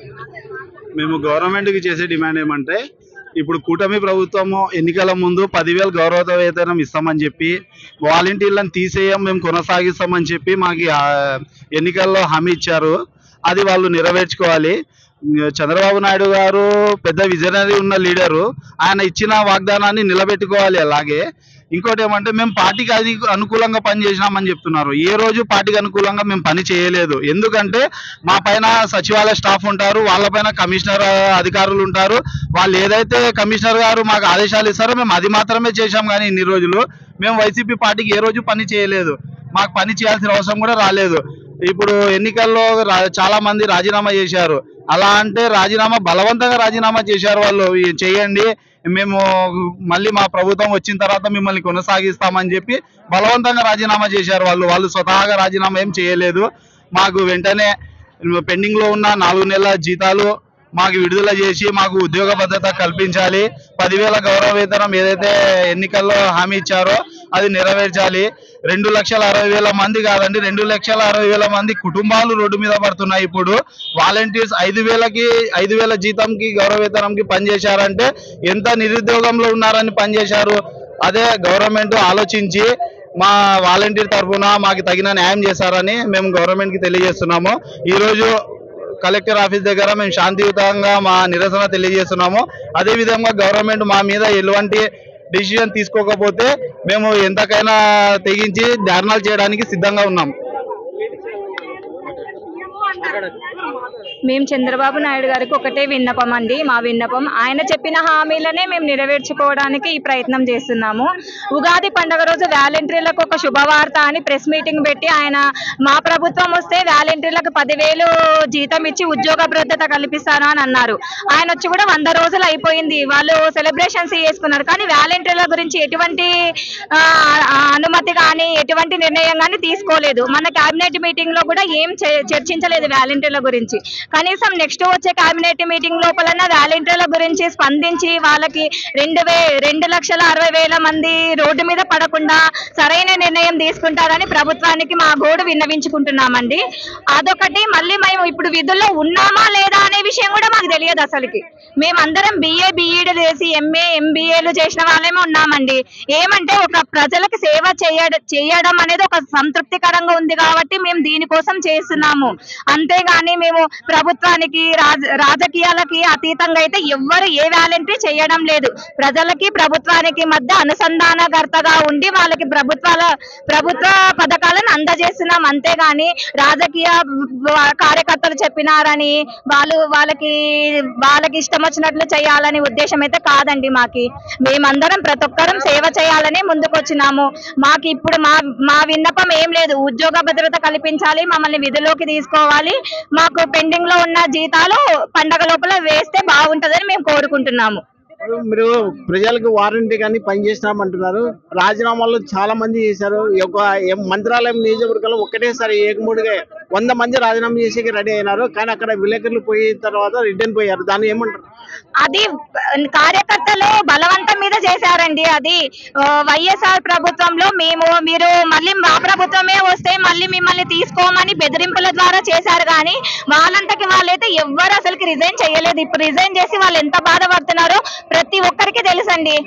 మేము గవర్నమెంట్కి చేసే డిమాండ్ ఏమంటే ఇప్పుడు కూటమి ప్రభుత్వము ఎన్నికల ముందు పదివేలు గౌరవ వేతనం ఇస్తామని చెప్పి వాలంటీర్లను తీసేయం మేము కొనసాగిస్తామని చెప్పి మాకు ఆ, ఎన్నికల్లో హామీ ఇచ్చారు అది వాళ్ళు నెరవేర్చుకోవాలి చంద్రబాబు నాయుడు గారు పెద్ద విజనరీ ఉన్న లీడరు ఆయన ఇచ్చిన వాగ్దానాన్ని నిలబెట్టుకోవాలి అలాగే ఇంకోటి ఏమంటే మేము పార్టీకి అది అనుకూలంగా పని చేసినామని చెప్తున్నారు ఏ రోజు పార్టీకి అనుకూలంగా మేము పని చేయలేదు ఎందుకంటే మా పైన సచివాలయ స్టాఫ్ ఉంటారు వాళ్ళపైన కమిషనర్ అధికారులు ఉంటారు వాళ్ళు ఏదైతే కమిషనర్ గారు మాకు ఆదేశాలు ఇస్తారో మేము అది మాత్రమే చేశాం కానీ ఇన్ని రోజులు మేము వైసీపీ పార్టీకి ఏ రోజు పని చేయలేదు మాకు పని చేయాల్సిన అవసరం కూడా రాలేదు ఇప్పుడు ఎన్నికల్లో రా- చాలా మంది రాజీనామా చేశారు అలా అంటే రాజీనామా బలవంతంగా రాజీనామా చేశారు వాళ్ళు ఈ చేయండి మేము మళ్ళీ మా ప్రభుత్వం వచ్చిన తర్వాత మిమ్మల్ని కొనసాగిస్తామని చెప్పి బలవంతంగా రాజీనామా చేశారు వాళ్ళు వాళ్ళు స్వతహాగా రాజీనామా ఏం చేయలేదు మాకు వెంటనే పెండింగ్ లో ఉన్న నాలుగు నెలల జీతాలు మాకు విడుదల చేసి మాకు ఉద్యోగ భద్రత కల్పించాలి పదివేల గౌరవ వేతనం ఏదైతే ఎన్నికల్లో హామీ ఇచ్చారో అది నెరవేర్చాలి రెండు లక్షల అరవై వేల మంది కాదండి రెండు లక్షల అరవై వేల మంది కుటుంబాలు రోడ్డు మీద పడుతున్నాయి ఇప్పుడు వాలంటీర్స్ ఐదు వేలకి ఐదు వేల జీతంకి గౌరవ వేతనంకి పనిచేశారంటే ఎంత నిరుద్యోగంలో ఉన్నారని పనిచేశారు అదే గవర్నమెంట్ ఆలోచించి మా వాలంటీర్ తరఫున మాకు తగిన న్యాయం చేశారని మేము గవర్నమెంట్ కి తెలియజేస్తున్నాము ఈ రోజు కలెక్టర్ ఆఫీస్ దగ్గర మేము శాంతియుతంగా మా నిరసన తెలియజేస్తున్నాము అదే విధంగా గవర్నమెంట్ మా మీద ఎటువంటి డిసిజన్ తీసుకోకపోతే మేము ఎంతకైనా తెగించి ధర్నాలు చేయడానికి సిద్ధంగా ఉన్నాం మేము చంద్రబాబు నాయుడు గారికి ఒకటే విన్నపం అండి మా విన్నపం ఆయన చెప్పిన హామీలనే మేము నెరవేర్చుకోవడానికి ఈ ప్రయత్నం చేస్తున్నాము ఉగాది పండుగ రోజు వాలంటీర్లకు ఒక శుభవార్త అని ప్రెస్ మీటింగ్ పెట్టి ఆయన మా ప్రభుత్వం వస్తే వాలంటీర్లకు పదివేలు జీతం ఇచ్చి ఉద్యోగ భద్రత కల్పిస్తాను అని అన్నారు ఆయన వచ్చి కూడా వంద రోజులు అయిపోయింది వాళ్ళు సెలబ్రేషన్స్ చేసుకున్నారు కానీ వాలంటీర్ల గురించి ఎటువంటి ఆ, ఆ, అనుమతి కానీ ఎటువంటి నిర్ణయం కానీ తీసుకోలేదు మన కేబినెట్ మీటింగ్ లో కూడా ఏం చే- చర్చించలేదు వాలంటీర్ల గురించి కనీసం నెక్స్ట్ వచ్చే కేబినెట్ మీటింగ్ లోపల వాలంటీర్ల గురించి స్పందించి వాళ్ళకి రెండు వే రెండు లక్షల అరవై వేల మంది రోడ్డు మీద పడకుండా సరైన నిర్ణయం తీసుకుంటారని ప్రభుత్వానికి మా గోడు విన్నవించుకుంటున్నామండి అదొకటి మళ్ళీ మేము ఇప్పుడు విధుల్లో ఉన్నామా లేదా అనే విషయం కూడా మాకు తెలియదు అసలుకి మేమందరం బిఏ బిఈడి చేసి ఎంఏ ఎంబీఏలు చేసిన వాళ్ళమే ఉన్నామండి ఏమంటే ఒక ప్రజలకు సేవ చేయడం చేయడం అనేది ఒక సంతృప్తికరంగా ఉంది కాబట్టి మేము దీనికోసం చేస్తున్నాము అంతేగాని మేము ప్రభుత్వానికి రాజ రాజకీయాలకి అతీతంగా అయితే ఎవ్వరు ఏ వాలంటీర్ చేయడం లేదు ప్రజలకి ప్రభుత్వానికి మధ్య అనుసంధానకర్తగా ఉండి వాళ్ళకి ప్రభుత్వాల ప్రభుత్వ పథకాలను అందజేస్తున్నాం అంతేగాని రాజకీయ వ- కార్యకర్తలు చెప్పినారని వాళ్ళు వాళ్ళకి వాళ్ళకి ఇష్టం వచ్చినట్లు చేయాలని ఉద్దేశం అయితే కాదండి మాకి మేమందరం ప్రతి ఒక్కరం సేవ చేయాలని ముందుకు వచ్చినాము మాకు ఇప్పుడు మా మా విన్నపం ఏం లేదు ఉద్యోగ భద్రత కల్పించాలి మమ్మల్ని విధిలోకి తీసుకోవాలి మాకు పెండింగ్ లో ఉన్న జీతాలు పండగ లోపల వేస్తే బాగుంటదని మేము కోరుకుంటున్నాము మీరు ప్రజలకు వారంటీ కానీ పనిచేసినామంటున్నారు రాజీనామాలు చాలా మంది చేశారు ఈ యొక్క ఎం- మంత్రాలయం నియోజకవర్గంలో ఒక్కటేసారి ఏకమూడిగా వంద మంది రాజీనామా చేసేకి రెడీ అయినారు కానీ అక్కడ విలేకరులు పోయిన తర్వాత రిటర్న్ పోయారు దాన్ని ఏమంటారు అది కార్యకర్తలు బలవంతం మీద చేశారండి అది ఆ, వైఎస్ఆర్ ప్రభుత్వంలో మేము మీరు మళ్ళీ మా ప్రభుత్వమే వస్తే మళ్ళీ మిమ్మల్ని తీసుకోమని బెదిరింపుల ద్వారా చేశారు కానీ వాళ్ళంతకి వాళ్ళైతే ఎవ్వరు అసలుకి రిజైన్ చేయలేదు ఇప్పుడు రిజైన్ చేసి వాళ్ళు ఎంత బాధపడుతున్నారో ప్రతి ఒక్కరికి తెలుసండి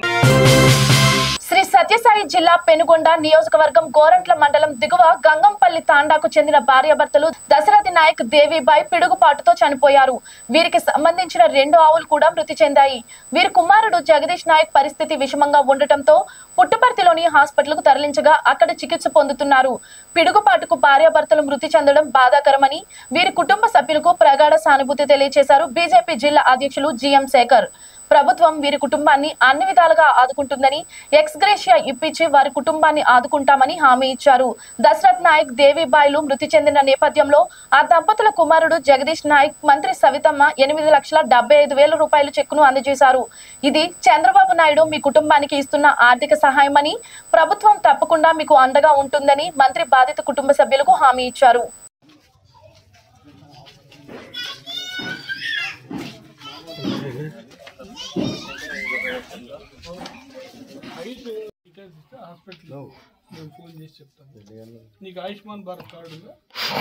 శ్రీ సత్యసాయి జిల్లా పెనుగొండ నియోజకవర్గం గోరంట్ల మండలం దిగువ గంగంపల్లి తాండాకు చెందిన భార్యాభర్తలు దశరథి నాయక్ దేవిబాయ్ పిడుగుపాటుతో చనిపోయారు వీరికి సంబంధించిన రెండు ఆవులు కూడా మృతి చెందాయి వీరి కుమారుడు జగదీష్ నాయక్ పరిస్థితి విషమంగా ఉండటంతో పుట్టుపర్తిలోని హాస్పిటల్కు తరలించగా అక్కడ చికిత్స పొందుతున్నారు పిడుగుపాటుకు భార్యాభర్తలు మృతి చెందడం బాధాకరమని వీరి కుటుంబ సభ్యులకు ప్రగాఢ సానుభూతి తెలియజేశారు బీజేపీ జిల్లా అధ్యక్షులు జిఎం శేఖర్ ప్రభుత్వం వీరి కుటుంబాన్ని అన్ని విధాలుగా ఆదుకుంటుందని ఎక్స్ గ్రేషియా ఇప్పించి వారి కుటుంబాన్ని ఆదుకుంటామని హామీ ఇచ్చారు దశరథ్ నాయక్ దేవిబాయిలు మృతి చెందిన నేపథ్యంలో ఆ దంపతుల కుమారుడు జగదీష్ నాయక్ మంత్రి సవితమ్మ ఎనిమిది లక్షల డెబ్బై ఐదు వేల రూపాయల చెక్కును అందజేశారు ఇది చంద్రబాబు నాయుడు మీ కుటుంబానికి ఇస్తున్న ఆర్థిక సహాయమని ప్రభుత్వం తప్పకుండా మీకు అండగా ఉంటుందని మంత్రి బాధిత కుటుంబ సభ్యులకు హామీ ఇచ్చారు హాస్పిటల్లో మేము ఫోన్ చేసి చెప్తాను నీకు ఆయుష్మాన్ భారత్ కార్డు ఉందా?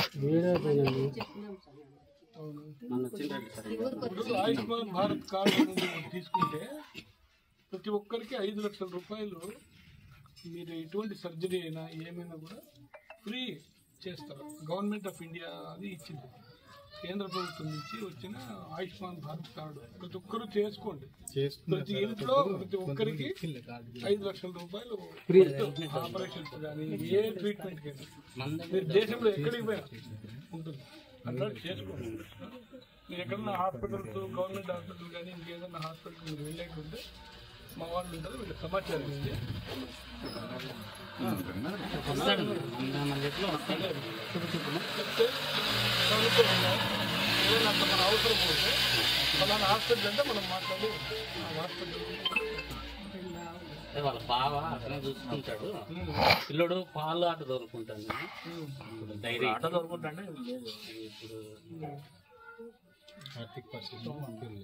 అవును. ఇప్పుడు ఆయుష్మాన్ భారత్ కార్డు అనేది మీరు తీసుకుంటే ప్రతి ఒక్కరికి ఐదు లక్షల రూపాయలు మీరు ఎటువంటి సర్జరీ అయినా ఏమైనా కూడా ఫ్రీ చేస్తారు గవర్నమెంట్ ఆఫ్ ఇండియా అది ఇచ్చింది కేంద్ర ప్రభుత్వం నుంచి వచ్చిన ఆయుష్మాన్ భారత్ కార్డు ప్రతి ఒక్కరూ చేసుకోండి ప్రతి ఇంట్లో ప్రతి ఒక్కరికి ఐదు లక్షల రూపాయలు ఆపరేషన్స్ కానీ ఏ ట్రీట్మెంట్ కానీ మీరు దేశంలో ఎక్కడికి పోయినా ఉంటుంది అట్లా చేసుకోండి మీరు ఎక్కడన్నా హాస్పిటల్స్ గవర్నమెంట్ హాస్పిటల్ కానీ ఇంకేదన్నా హాస్పిటల్ మీరు వెళ్ళేటుంటే మా వాళ్ళు ఉంటారు వీళ్ళకి సమాచారం ఇస్తే చెప్తే కనుక్కోకుండా ఏదైనా అంత మన అవసరం ఉంటే ఫలానా హాస్పిటల్ అంటే మనం మాట్లాడి ఆ హాస్పిటల్ వాళ్ళ బావ అతనే చూసుకుంటాడు పిల్లడు పాలు ఆట దొరుకుంటాడు ఇప్పుడు డైరీ ఆట దొరుకుంటాడే ఇప్పుడు ఆర్థిక పరిస్థితి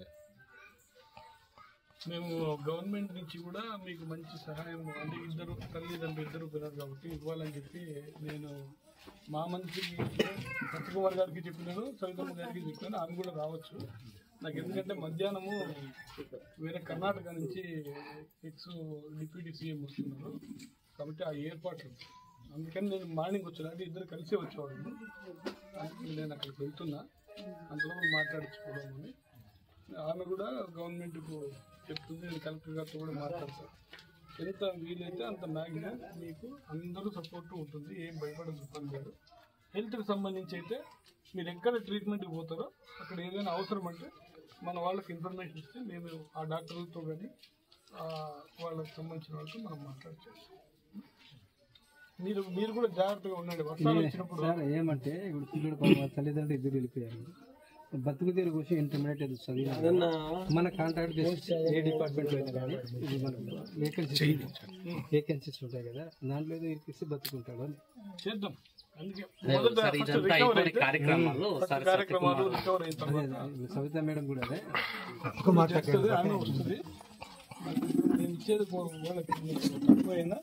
మేము గవర్నమెంట్ నుంచి కూడా మీకు మంచి సహాయం అంటే ఇద్దరు తల్లిదండ్రులు ఇద్దరు పిల్లలు కాబట్టి ఇవ్వాలని చెప్పి నేను మా మంత్రికి సత్యకుమార్ గారికి చెప్పినాను సవితమ్మ గారికి చెప్పాను ఆమె కూడా రావచ్చు నాకు ఎందుకంటే మధ్యాహ్నము వేరే కర్ణాటక నుంచి ఎక్స్ డిప్యూటీ సీఎం వస్తున్నారు కాబట్టి ఆ ఏర్పాట్లు అందుకని నేను మార్నింగ్ వచ్చాను అంటే ఇద్దరు కలిసే వచ్చేవాళ్ళు అందుకని నేను అక్కడికి వెళ్తున్నా అంతలో మాట్లాడించుకోవడం ఆమె కూడా గవర్నమెంట్కు చెప్తుంది నేను కలెక్టర్ గారితో కూడా మాట్లాడతాను ఎంత వీలైతే అంత మ్యాక్సిమం మీకు అందరూ సపోర్ట్ ఉంటుంది ఏం భయపడదు పని లేదు హెల్త్కి సంబంధించి అయితే మీరు ఎక్కడ ట్రీట్మెంట్కి పోతారో అక్కడ ఏదైనా అవసరం అంటే మన వాళ్ళకి ఇన్ఫర్మేషన్ ఇస్తే మేము ఆ డాక్టర్లతో కానీ వాళ్ళకి సంబంధించిన వాళ్ళతో మనం మాట్లాడచ్చు మీరు మీరు కూడా జాగ్రత్తగా ఉండండి వర్షాలు వచ్చినప్పుడు సార్ ఏమంటే ఇప్పుడు పిల్లడు పాపం వాళ్ళ తల్లిదండ్రులు ఇద్దరు వెళ్ళిపోయారు బతుకు తెరు కోసం ఇంటర్మీడియట్ చదివి మన కాంట్రాక్ట్ బేసిస్ ఏ డిపార్ట్మెంట్ అయినా కానీ ఇది మన వేకెన్సీస్ వేకెన్సీస్ ఉంటాయి కదా దాంట్లో ఏదో ఇరికిస్తే బతుకుంటాడు అని చేద్దాం అందుకే అదే మొదట ఒకసారి first ఇదంతా recover అయిపోయిన అయితే, కార్యక్రమాలు first ఒకసారి కార్యక్రమాలు సత్యకుమార్ రికవర్ అయిన అదే తర్వాత అదే, సవితా మేడం కూడా అదే చేస్తుంది, ఆమె వస్తుంది నేను ఇచ్చేది కో- వాళ్ళకి మీకు తక్కువైనా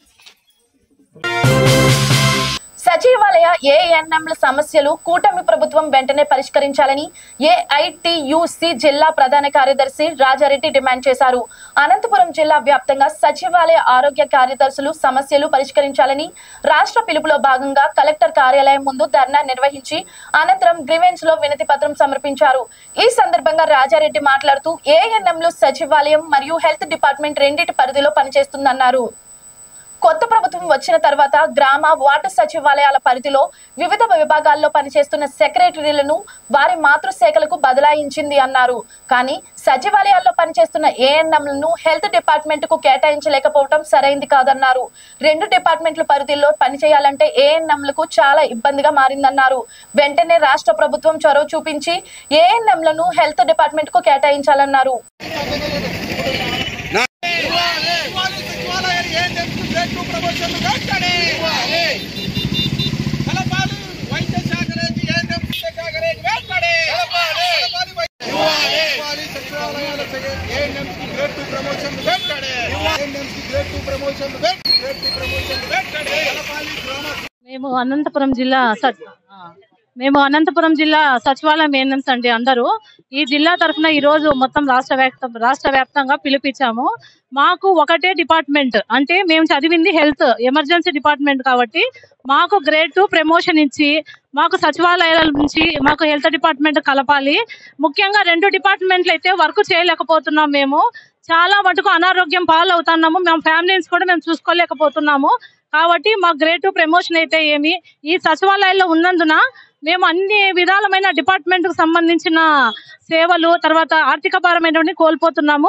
సచివాలయ ఏఎన్ఎంల సమస్యలు కూటమి ప్రభుత్వం వెంటనే పరిష్కరించాలని ఏఐటియుసి జిల్లా ప్రధాన కార్యదర్శి రాజారెడ్డి డిమాండ్ చేశారు అనంతపురం జిల్లా వ్యాప్తంగా సచివాలయ ఆరోగ్య కార్యదర్శులు సమస్యలు పరిష్కరించాలని రాష్ట్ర పిలుపులో భాగంగా కలెక్టర్ కార్యాలయం ముందు ధర్నా నిర్వహించి అనంతరం గ్రివెన్స్ లో వినతి పత్రం సమర్పించారు ఈ సందర్భంగా రాజారెడ్డి మాట్లాడుతూ ఏఎన్ఎంలు సచివాలయం మరియు హెల్త్ డిపార్ట్మెంట్ రెండింటి పరిధిలో పనిచేస్తుందన్నారు కొత్త ప్రభుత్వం వచ్చిన తర్వాత గ్రామ వార్డు సచివాలయాల పరిధిలో వివిధ విభాగాల్లో పనిచేస్తున్న సెక్రటరీలను వారి మాతృశాఖలకు బదలాయించింది అన్నారు కానీ సచివాలయాల్లో పనిచేస్తున్న ఏఎన్ఎంలను హెల్త్ డిపార్ట్మెంట్ కు కేటాయించలేకపోవడం సరైంది కాదన్నారు రెండు డిపార్ట్మెంట్ల పరిధిలో పనిచేయాలంటే ఏఎన్ఎంలకు చాలా ఇబ్బందిగా మారిందన్నారు వెంటనే రాష్ట్ర ప్రభుత్వం చొరవ చూపించి ఏఎన్ఎంలను హెల్త్ డిపార్ట్మెంట్ కు కేటాయించాలన్నారు మేము అనంతపురం జిల్లా సచ్- ఆ, మేము అనంతపురం జిల్లా సచివాలయం ఏంటంటే అండి అందరూ ఈ జిల్లా తరఫున ఈ రోజు మొత్తం రాష్ట్ర వ్యాప్త రాష్ట్ర వ్యాప్తంగా పిలిపించాము మాకు ఒకటే డిపార్ట్మెంట్ అంటే మేము చదివింది హెల్త్ ఎమర్జెన్సీ డిపార్ట్మెంట్ కాబట్టి మాకు గ్రేడ్ టూ ప్రమోషన్ ఇచ్చి మాకు సచివాలయాల నుంచి మాకు హెల్త్ డిపార్ట్మెంట్ కలపాలి ముఖ్యంగా రెండు డిపార్ట్మెంట్లు అయితే వర్క్ చేయలేకపోతున్నాం మేము చాలా మటుకు అనారోగ్యం పాలవుతున్నాము మేము ఫ్యామిలీస్ కూడా మేము చూసుకోలేకపోతున్నాము కాబట్టి మా గ్రేడ్ టూ ప్రమోషన్ అయితే ఏమి ఈ సచివాలయాల్లో ఉన్నందున మేము అన్ని విధాలమైన డిపార్ట్మెంట్ కు సంబంధించిన సేవలు తర్వాత ఆర్థిక పరమైనవి కోల్పోతున్నాము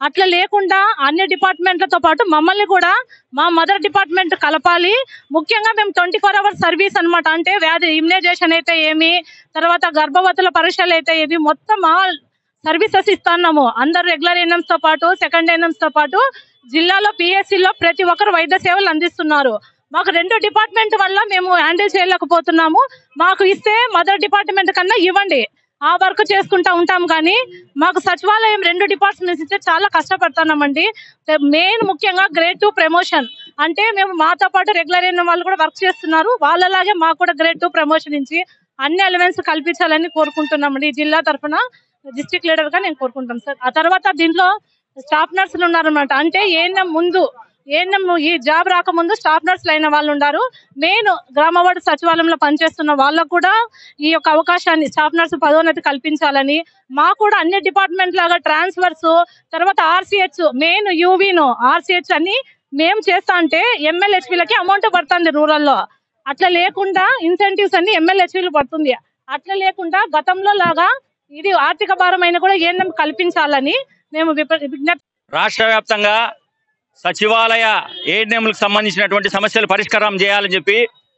అట్లా లేకుండా అన్ని డిపార్ట్మెంట్లతో పాటు మమ్మల్ని కూడా మా మదర్ డిపార్ట్మెంట్ కలపాలి ముఖ్యంగా మేము ట్వంటీ ఫోర్ అవర్స్ సర్వీస్ అన్నమాట అంటే వ్యాధి ఇమ్యునైజేషన్ అయితే ఏమి తర్వాత గర్భవతుల పరీక్షలు అయితే ఏవి మొత్తం ఆల్ సర్వీసెస్ ఇస్తున్నాము అందరు రెగ్యులర్ ఏఎన్ఎంస్ తో పాటు సెకండ్ ఏఎన్ఎంస్ తో పాటు జిల్లాలో PSC లో ప్రతి ఒక్కరు వైద్య సేవలు అందిస్తున్నారు మాకు రెండు డిపార్ట్మెంట్ వల్ల మేము హ్యాండిల్ చేయలేకపోతున్నాము మాకు ఇస్తే మదర్ డిపార్ట్మెంట్ కన్నా ఇవ్వండి ఆ వర్క్ చేసుకుంటా ఉంటాం కానీ మాకు సచివాలయం రెండు డిపార్ట్మెంట్స్ ఇస్తే చాలా కష్టపడుతున్నామండి మెయిన్ ముఖ్యంగా గ్రేడ్ టూ ప్రమోషన్ అంటే మేము మాతో పాటు రెగ్యులర్ అయిన వాళ్ళు కూడా వర్క్ చేస్తున్నారు వాళ్ళలాగే మాకు కూడా గ్రేడ్ టూ ప్రమోషన్ ఇచ్చి అన్ని ఎలిమెంట్స్ కల్పించాలని కోరుకుంటున్నామండి ఈ జిల్లా తరఫున డిస్ట్రిక్ట్ లీడర్ గా నేను కోరుకుంటాం సార్ ఆ తర్వాత దీంట్లో స్టాఫ్ నర్సులు ఉన్నారన్నమాట అంటే ఏఎన్ఎం ముందు ఏఎన్ఎం ఈ జాబ్ రాకముందు స్టాఫ్ నర్సులు అయిన వాళ్ళు ఉన్నారు మెయిన్ గ్రామవార్డు సచివాలయంలో పనిచేస్తున్న వాళ్ళకు కూడా ఈ యొక్క అవకాశాన్ని స్టాఫ్ నర్సు పదోన్నతి కల్పించాలని మా కూడా అన్ని డిపార్ట్మెంట్ లాగా ట్రాన్స్ఫర్స్ తర్వాత ఆర్సీహెచ్ మెయిన్ యూవీను ఆర్సీహెచ్ అని మేము చేస్తా అంటే ఎమ్మెల్యేహెచ్పీలకి అమౌంట్ పడుతుంది రూరల్లో అట్లా లేకుండా ఇన్సెంటివ్స్ అన్ని ఎమ్మెల్యేహెచ్పీలు పడుతుంది అట్లా లేకుండా గతంలో లాగా ఇది ఆర్థిక భారమైన కూడా ఏఎన్ఎం కల్పించాలని మేము విప- విజ్ఞప్తి రాష్ట్ర వ్యాప్తంగా సచివాలయ ఏఎన్ఎంలకు సంబంధించినటువంటి సమస్యలు పరిష్కారం చేయాలని చెప్పి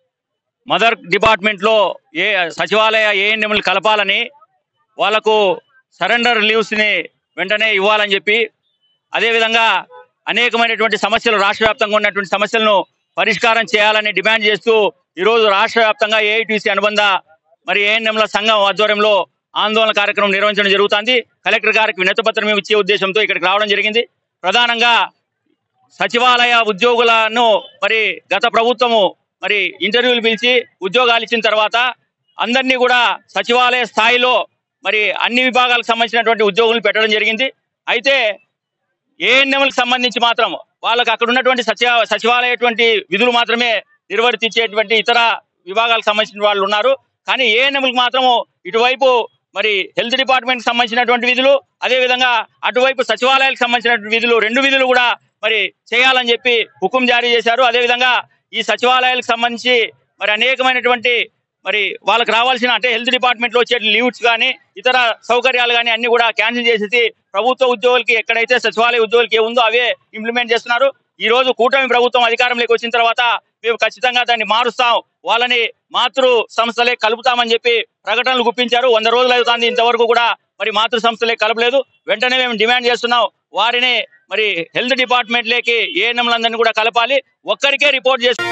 మదర్ డిపార్ట్మెంట్లో ఏ సచివాలయ ఏఎన్ఎంలు కలపాలని వాళ్లకు సరెండర్ లీవ్స్ని వెంటనే ఇవ్వాలని చెప్పి అదేవిధంగా అనేకమైనటువంటి సమస్యలు రాష్ట్ర వ్యాప్తంగా ఉన్నటువంటి సమస్యలను పరిష్కారం చేయాలని డిమాండ్ చేస్తూ ఈరోజు రాష్ట్ర వ్యాప్తంగా ఏఐటీసీ అనుబంధ మరి ఏఎన్ఎంల సంఘం ఆధ్వర్యంలో ఆందోళన కార్యక్రమం నిర్వహించడం జరుగుతుంది కలెక్టర్ గారికి వినతిపత్రం ఇచ్చే ఉద్దేశంతో ఇక్కడికి రావడం జరిగింది ప్రధానంగా సచివాలయ ఉద్యోగులను మరి గత ప్రభుత్వము మరి ఇంటర్వ్యూలు పిలిచి ఉద్యోగాలు ఇచ్చిన తర్వాత అందరినీ కూడా సచివాలయ స్థాయిలో మరి అన్ని విభాగాలకు సంబంధించినటువంటి ఉద్యోగులు పెట్టడం జరిగింది అయితే ఏఎన్ఎంలకు సంబంధించి మాత్రం వాళ్ళకి అక్కడ ఉన్నటువంటి సచివ సచివాలయటువంటి విధులు మాత్రమే నిర్వర్తించేటువంటి ఇతర విభాగాలకు సంబంధించిన వాళ్ళు ఉన్నారు కానీ ఏఎన్ఎంలకు మాత్రము ఇటువైపు మరి హెల్త్ డిపార్ట్మెంట్ సంబంధించినటువంటి విధులు అదే విధంగా అటువైపు సచివాలయాలకు సంబంధించినటువంటి విధులు రెండు విధులు కూడా మరి చేయాలని చెప్పి హుకుం జారీ చేశారు అదే విధంగా ఈ సచివాలయాలకు సంబంధించి మరి అనేకమైనటువంటి మరి వాళ్ళకి రావాల్సిన అంటే హెల్త్ డిపార్ట్మెంట్ లో వచ్చే లీవ్స్ కానీ ఇతర సౌకర్యాలు కానీ అన్ని కూడా క్యాన్సిల్ చేసేసి ప్రభుత్వ ఉద్యోగులకి ఎక్కడైతే సచివాలయ ఉద్యోగులకి ఏ ఉందో అవే ఇంప్లిమెంట్ చేస్తున్నారు ఈ రోజు కూటమి ప్రభుత్వం అధికారంలోకి వచ్చిన తర్వాత మేము ఖచ్చితంగా దాన్ని మారుస్తాం వాళ్ళని మాతృ సంస్థలే కలుపుతామని చెప్పి ప్రకటనలు గుప్పించారు వంద రోజులు అవుతుంది ఇంతవరకు కూడా మరి మాతృ సంస్థలే కలపలేదు వెంటనే మేము డిమాండ్ చేస్తున్నాం వారిని మరి హెల్త్ డిపార్ట్మెంట్ లేకి ఏఎన్ఎంలందరినీ కూడా కలపాలి ఒక్కరికే రిపోర్ట్ చేసి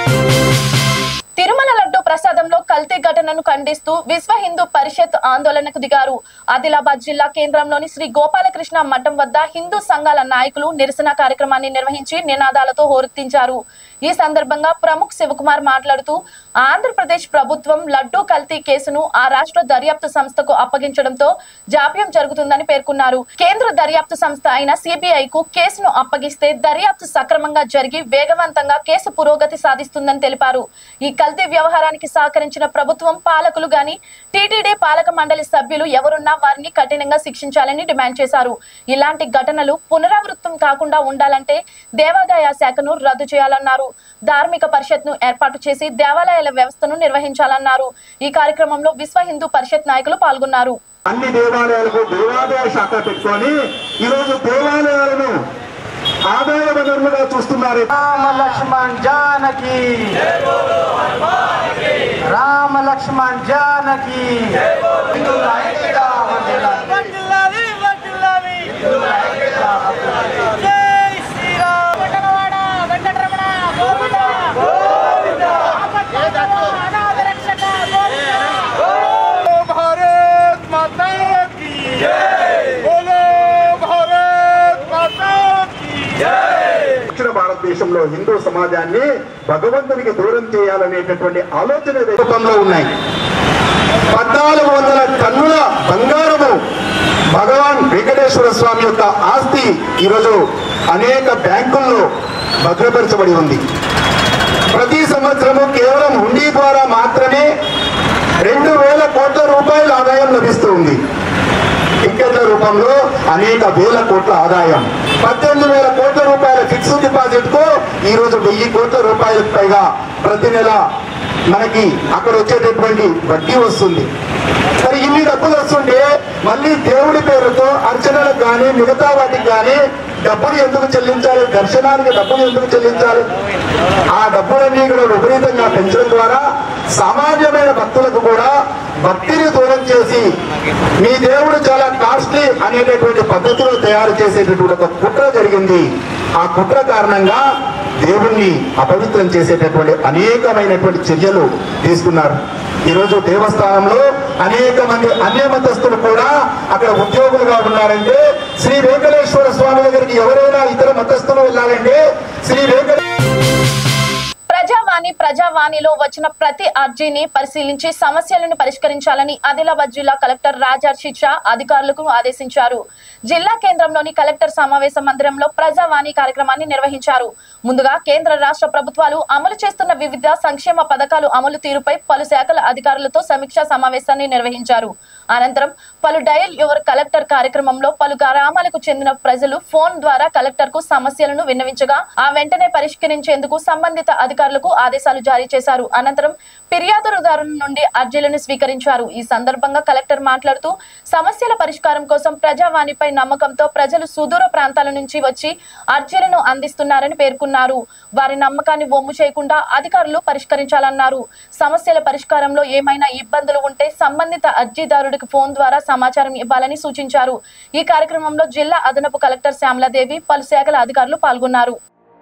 తిరుమల లడ్డు ప్రసాదంలో కల్తీ ఘటనను ఖండిస్తూ విశ్వ హిందూ పరిషత్ ఆందోళనకు దిగారు ఆదిలాబాద్ జిల్లా కేంద్రంలోని శ్రీ గోపాలకృష్ణ మఠం వద్ద హిందూ సంఘాల నాయకులు నిరసన కార్యక్రమాన్ని నిర్వహించి నినాదాలతో హోరెత్తించారు ఈ సందర్భంగా ప్రముఖ్ శివకుమార్ మాట్లాడుతూ ఆంధ్రప్రదేశ్ ప్రభుత్వం లడ్డూ కల్తీ కేసును ఆ రాష్ట్ర దర్యాప్తు సంస్థకు అప్పగించడంతో జాప్యం జరుగుతుందని పేర్కొన్నారు కేంద్ర దర్యాప్తు సంస్థ అయిన సిబిఐ కు కేసును అప్పగిస్తే దర్యాప్తు సక్రమంగా జరిగి వేగవంతంగా కేసు పురోగతి సాధిస్తుందని తెలిపారు ఈ కల్తీ వ్యవహారానికి సహకరించిన ప్రభుత్వం పాలకులు గాని టీటీడీ పాలక మండలి సభ్యులు ఎవరున్నా వారిని కఠినంగా శిక్షించాలని డిమాండ్ చేశారు ఇలాంటి ఘటనలు పునరావృతం కాకుండా ఉండాలంటే దేవాదాయ శాఖను రద్దు చేయాలన్నారు ధార్మిక పరిషత్ ను ఏర్పాటు చేసి దేవాలయాల వ్యవస్థను నిర్వహించాలన్నారు ఈ కార్యక్రమంలో విశ్వ హిందూ పరిషత్ నాయకులు పాల్గొన్నారు అన్ని దేవాలయాలకు దేవాదాయ శాఖ పెట్టుకొని ఈరోజు దేవాలయాలను ఆదాయ వనరులుగా చూస్తున్నారు రామ లక్ష్మణ్ జానకి రామ లక్ష్మణ్ జానకి హిందువుల ఐక్యత వర్ధిల్లాలి. హిందువుల ఐక్యత వర్ధిల్లాలి. జై శ్రీరామ్ వెంకటవాడ వెంకటరమణ గోవింద గోవింద అనాథ రక్షక గోవింద భారత్ మాతా की जय बोलो भारत माता की దక్షిణ భారతదేశంలో హిందూ సమాజాన్ని భగవంతునికి దూరం చేయాలనేటటువంటి ఆలోచన రూపంలో ఉన్నాయి పద్నాలుగు వందల టన్నుల బంగారము భగవాన్ వెంకటేశ్వర స్వామి యొక్క ఆస్తి ఈరోజు అనేక బ్యాంకుల్లో భద్రపరచబడి ఉంది ప్రతి సంవత్సరము కేవలం హుండీ ద్వారా మాత్రమే రెండు వేల కోట్ల రూపాయల ఆదాయం లభిస్తూ ఉంది టికెట్ల రూపంలో అనేక వేల కోట్ల ఆదాయం పద్దెనిమిది వేల కోట్ల రూపాయల ఫిక్స్డ్ డిపాజిట్ కు ఈ రోజు వెయ్యి కోట్ల రూపాయలకు పైగా ప్రతి నెల మనకి అక్కడ వచ్చేటటువంటి వడ్డీ వస్తుంది మరి ఇన్ని డబ్బులు వస్తుంటే మళ్ళీ దేవుడి పేరుతో అర్చనలకు కానీ మిగతా వాటికి కానీ డబ్బులు ఎందుకు చెల్లించాలి దర్శనానికి డబ్బులు ఎందుకు చెల్లించాలి ఆ డబ్బులన్నీ కూడా విపరీతంగా పెంచడం ద్వారా సామాన్యమైన భక్తులకు కూడా భక్తిని దూరం చేసి మీ దేవుడు చాలా కాస్ట్లీ అనేటటువంటి పద్ధతిలో తయారు చేసేటటువంటి ఒక కుట్ర జరిగింది ఆ కుట్ర కారణంగా దేవుణ్ణి అపవిత్రం చేసేటటువంటి అనేకమైనటువంటి చర్యలు తీసుకున్నారు ఈరోజు దేవస్థానంలో అనేక మంది అన్య మతస్థులు కూడా అక్కడ ఉద్యోగులుగా ఉన్నారంటే శ్రీ వెంకటేశ్వర స్వామి దగ్గరికి ఎవరైనా ఇతర మతస్థులు వెళ్ళాలంటే శ్రీ వెంకట ప్రజావాణి ప్రజావాణిలో వచ్చిన ప్రతి అర్జీని పరిశీలించి సమస్యలను పరిష్కరించాలని ఆదిలాబాద్ జిల్లా కలెక్టర్ రాజర్షిద్ షా అధికారులకు ఆదేశించారు జిల్లా కేంద్రంలోని కలెక్టర్ సమావేశ మందిరంలో ప్రజావాణి కార్యక్రమాన్ని నిర్వహించారు ముందుగా కేంద్ర రాష్ట్ర ప్రభుత్వాలు అమలు చేస్తున్న వివిధ సంక్షేమ పథకాలు అమలు తీరుపై పలు శాఖల అధికారులతో సమీక్షా సమావేశాన్ని నిర్వహించారు అనంతరం పలు డయల్ యువర్ కలెక్టర్ కార్యక్రమంలో పలు గ్రామాలకు చెందిన ప్రజలు ఫోన్ ద్వారా కలెక్టర్ కు సమస్యలను విన్నవించగా ఆ వెంటనే పరిష్కరించేందుకు సంబంధిత అధికారులకు ఆదేశాలు జారీ చేశారు అనంతరం ఫిర్యాదుదారుల నుండి అర్జీలను స్వీకరించారు ఈ సందర్భంగా కలెక్టర్ మాట్లాడుతూ సమస్యల పరిష్కారం కోసం ప్రజావాణిపై నమ్మకంతో ప్రజలు సుదూర ప్రాంతాల నుంచి వచ్చి అర్జీలను అందిస్తున్నారని పేర్కొన్నారు వారి నమ్మకాన్ని వమ్ము చేయకుండా అధికారులు పరిష్కరించాలన్నారు సమస్యల పరిష్కారంలో ఏమైనా ఇబ్బందులు ఉంటే సంబంధిత అర్జీదారుడికి ఫోన్ ద్వారా సమాచారం ఇవ్వాలని సూచించారు ఈ కార్యక్రమంలో జిల్లా అదనపు కలెక్టర్ శ్యామలాదేవి పలు శాఖల అధికారులు పాల్గొన్నారు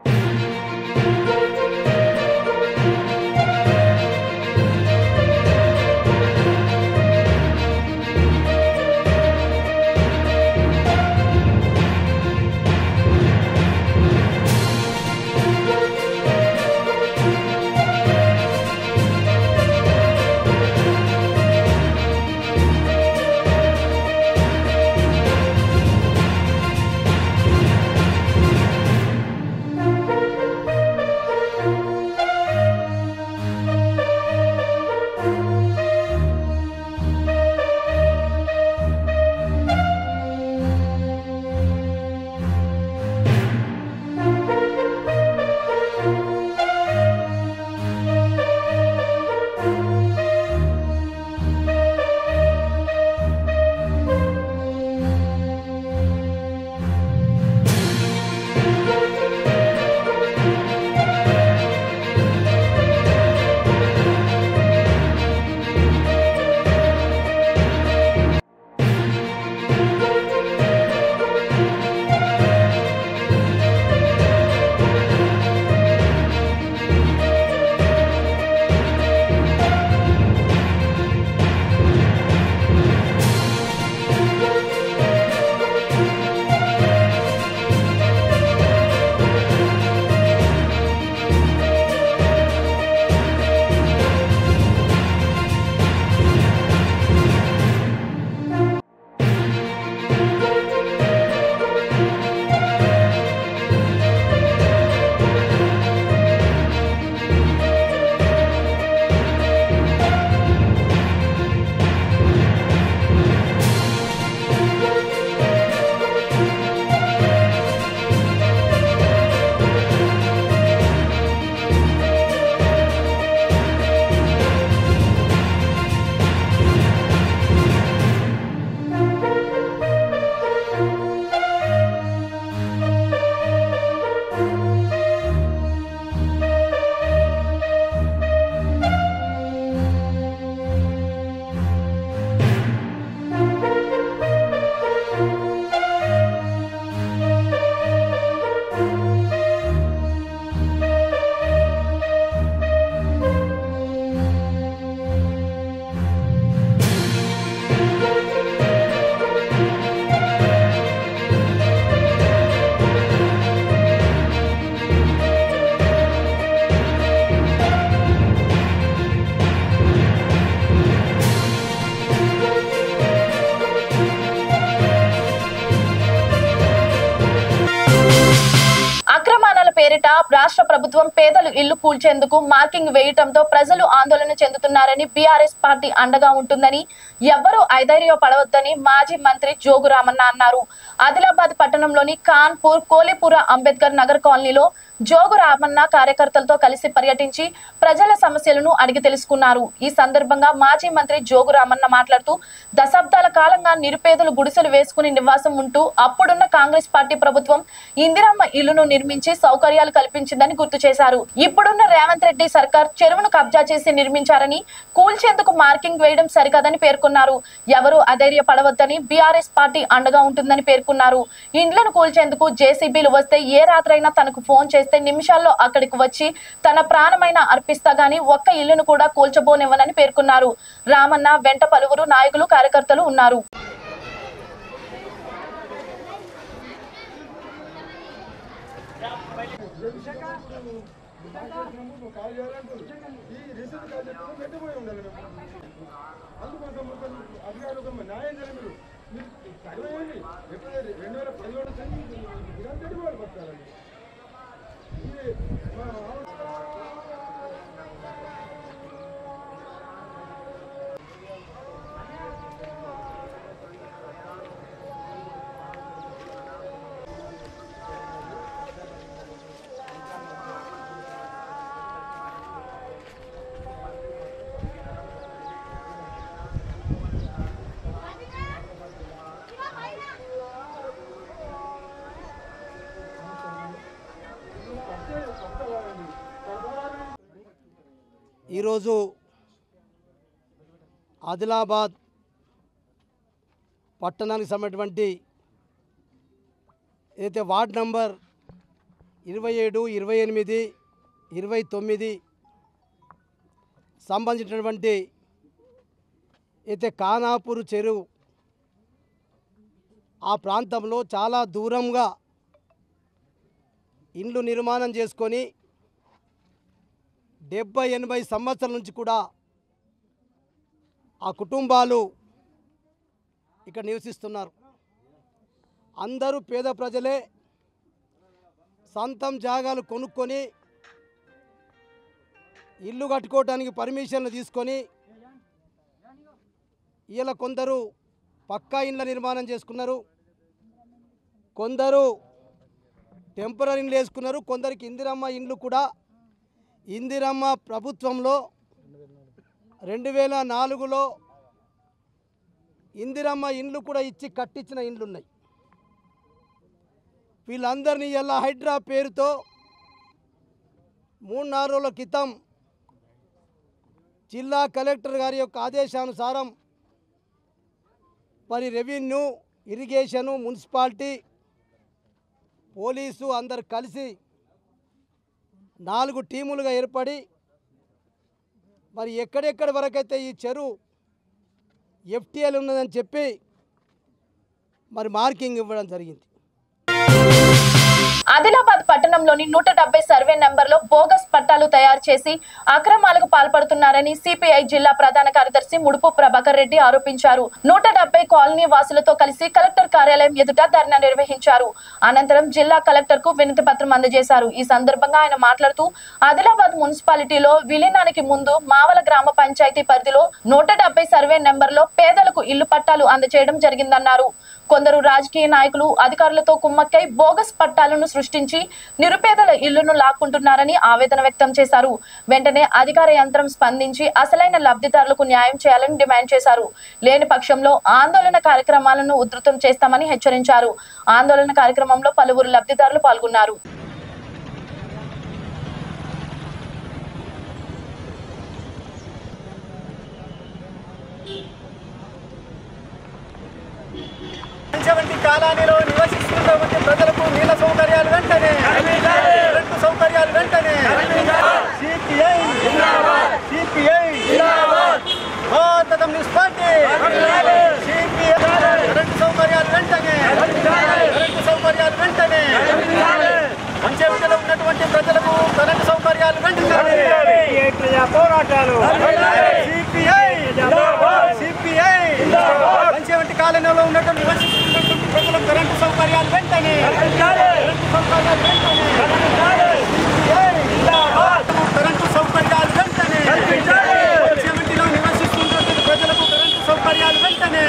అక్రమాణాల పేరిట రాష్ట్ర ప్రభుత్వం పేదలు ఇల్లు కూల్చేందుకు మార్కింగ్ వేయటంతో ప్రజలు ఆందోళన చెందుతున్నారని బీఆర్ఎస్ పార్టీ అండగా ఉంటుందని ఎవ్వరూ ఐధైర్య పడవద్దని మాజీ మంత్రి జోగు రామన్న అన్నారు ఆదిలాబాద్ పట్టణంలోని కాన్పూర్ కోలిపుర అంబేద్కర్ నగర్ కాలనీలో జోగు రామన్న కార్యకర్తలతో కలిసి పర్యటించి ప్రజల సమస్యలను అడిగి తెలుసుకున్నారు ఈ సందర్భంగా మాజీ మంత్రి జోగు రామన్న మాట్లాడుతూ దశాబ్దాల కాలంగా నిరుపేదలు గుడిసెలు వేసుకుని నివాసం ఉంటూ అప్పుడున్న కాంగ్రెస్ పార్టీ ప్రభుత్వం ఇందిరమ్మ ఇల్లును నిర్మించి సౌకర్యాలు కల్పించిందని గుర్తు చేశారు ఇప్పుడున్న రేవంత్ రెడ్డి సర్కార్ చెరువును కబ్జా చేసి నిర్మించారని కూల్చేందుకు మార్కింగ్ వేయడం సరికాదని పేర్కొన్నారు ఎవరు అధైర్యపడవద్దని బీఆర్ఎస్ పార్టీ అండగా ఉంటుందని పేర్కొన్నారు ఇండ్లను కూల్చేందుకు జేసీబీలు వస్తే ఏ రాత్రైనా తనకు ఫోన్ చేస్తే నిమిషాల్లో అక్కడికి వచ్చి తన ప్రాణమైన అర్పిస్తా గాని ఒక్క ఇల్లును కూడా కూల్చబోనివ్వనని పేర్కొన్నారు రామన్న వెంట పలువురు నాయకులు కార్యకర్తలు ఉన్నారు ఈరోజు ఆదిలాబాద్ పట్టణానికి సంబంధించినటువంటి ఏదైతే వార్డ్ నంబర్ ఇరవై ఏడు ఇరవై ఎనిమిది ఇరవై తొమ్మిది సంబంధించినటువంటి అయితే కానాపూర్ చెరువు ఆ ప్రాంతంలో చాలా దూరంగా ఇండ్లు నిర్మాణం చేసుకొని డెబ్బై ఎనభై సంవత్సరాల నుంచి కూడా ఆ కుటుంబాలు ఇక్కడ నివసిస్తున్నారు అందరూ పేద ప్రజలే సొంతం జాగాలు కొనుక్కొని ఇల్లు కట్టుకోవడానికి పర్మిషన్లు తీసుకొని ఇలా కొందరు పక్కా ఇండ్ల నిర్మాణం చేసుకున్నారు కొందరు టెంపరీ ఇండ్లు వేసుకున్నారు కొందరికి ఇందిరమ్మ ఇండ్లు కూడా ఇందిరమ్మ ప్రభుత్వంలో రెండు వేల నాలుగులో ఇందిరమ్మ ఇండ్లు కూడా ఇచ్చి కట్టించిన ఇండ్లు ఉన్నాయి వీళ్ళందరినీ ఇలా హైడ్రా పేరుతో మూడు నాలుగు రోజుల క్రితం జిల్లా కలెక్టర్ గారి యొక్క ఆదేశానుసారం మరి రెవెన్యూ ఇరిగేషను మున్సిపాలిటీ పోలీసు అందరు కలిసి నాలుగు టీములుగా ఏర్పడి మరి ఎక్కడెక్కడి వరకైతే ఈ చెరువు ఎఫ్టీఎల్ ఉన్నదని చెప్పి మరి మార్కింగ్ ఇవ్వడం జరిగింది ఆదిలాబాద్ పట్టణంలోని నూట డెబ్బై సర్వే నెంబర్లో బోగస్ పట్టాలు తయారు చేసి అక్రమాలకు పాల్పడుతున్నారని సిపిఐ జిల్లా ప్రధాన కార్యదర్శి ముడుపు ప్రభాకర్ రెడ్డి ఆరోపించారు నూట డెబ్బై కాలనీ వాసులతో కలిసి కలెక్టర్ కార్యాలయం ఎదుట ధర్నా నిర్వహించారు అనంతరం జిల్లా కలెక్టర్ కు వినతి పత్రం అందజేశారు ఈ సందర్భంగా ఆయన మాట్లాడుతూ ఆదిలాబాద్ మున్సిపాలిటీలో విలీనానికి ముందు మావల గ్రామ పంచాయతీ పరిధిలో నూట డెబ్బై సర్వే నెంబర్లో పేదలకు ఇల్లు పట్టాలు అందజేయడం జరిగిందన్నారు కొందరు రాజకీయ నాయకులు అధికారులతో కుమ్మక్కై బోగస్ పట్టాలను సృష్టించి నిరుపేదల ఇళ్లను లాక్కుంటున్నారని ఆవేదన వ్యక్తం చేశారు వెంటనే అధికార యంత్రం స్పందించి అసలైన లబ్ధిదారులకు న్యాయం చేయాలని డిమాండ్ చేశారు లేని పక్షంలో ఆందోళన కార్యక్రమాలను ఉధృతం చేస్తామని హెచ్చరించారు ఆందోళన కార్యక్రమంలో పలువురు లబ్ధిదారులు పాల్గొన్నారు పంచవంటి కాలానిలో నివసిస్తున్నటువంటి ప్రజలకు నీళ్ళ సౌకర్యాలు వెంటనే కరెంటు సౌకర్యాలు వెంటనే సిపిఐ సిపిఐ భారత కమ్యూనిస్ట్ పార్టీ సిపిఐ కరెంటు సౌకర్యాలు వెంటనే కరెంటు సౌకర్యాలు వెంటనే పంచవిటిలో ఉన్నటువంటి ప్రజలకు కరెంటు సౌకర్యాలు వెంటనే పోరాటాలు సిపిఐ సిపిఐ పంచవంటి కాలనీలో ఉన్నటువంటి నివసిస్తున్నటువంటి ప్రజలకు కరెంటు సౌకర్యాలు వెంటనే కరెంటు సౌకర్యాలు వెంటనే కరెంటు సౌకర్యాలు వెంటనే పంచవంటిలో నివసిస్తున్నటువంటి ప్రజలకు కరెంటు సౌకర్యాలు వెంటనే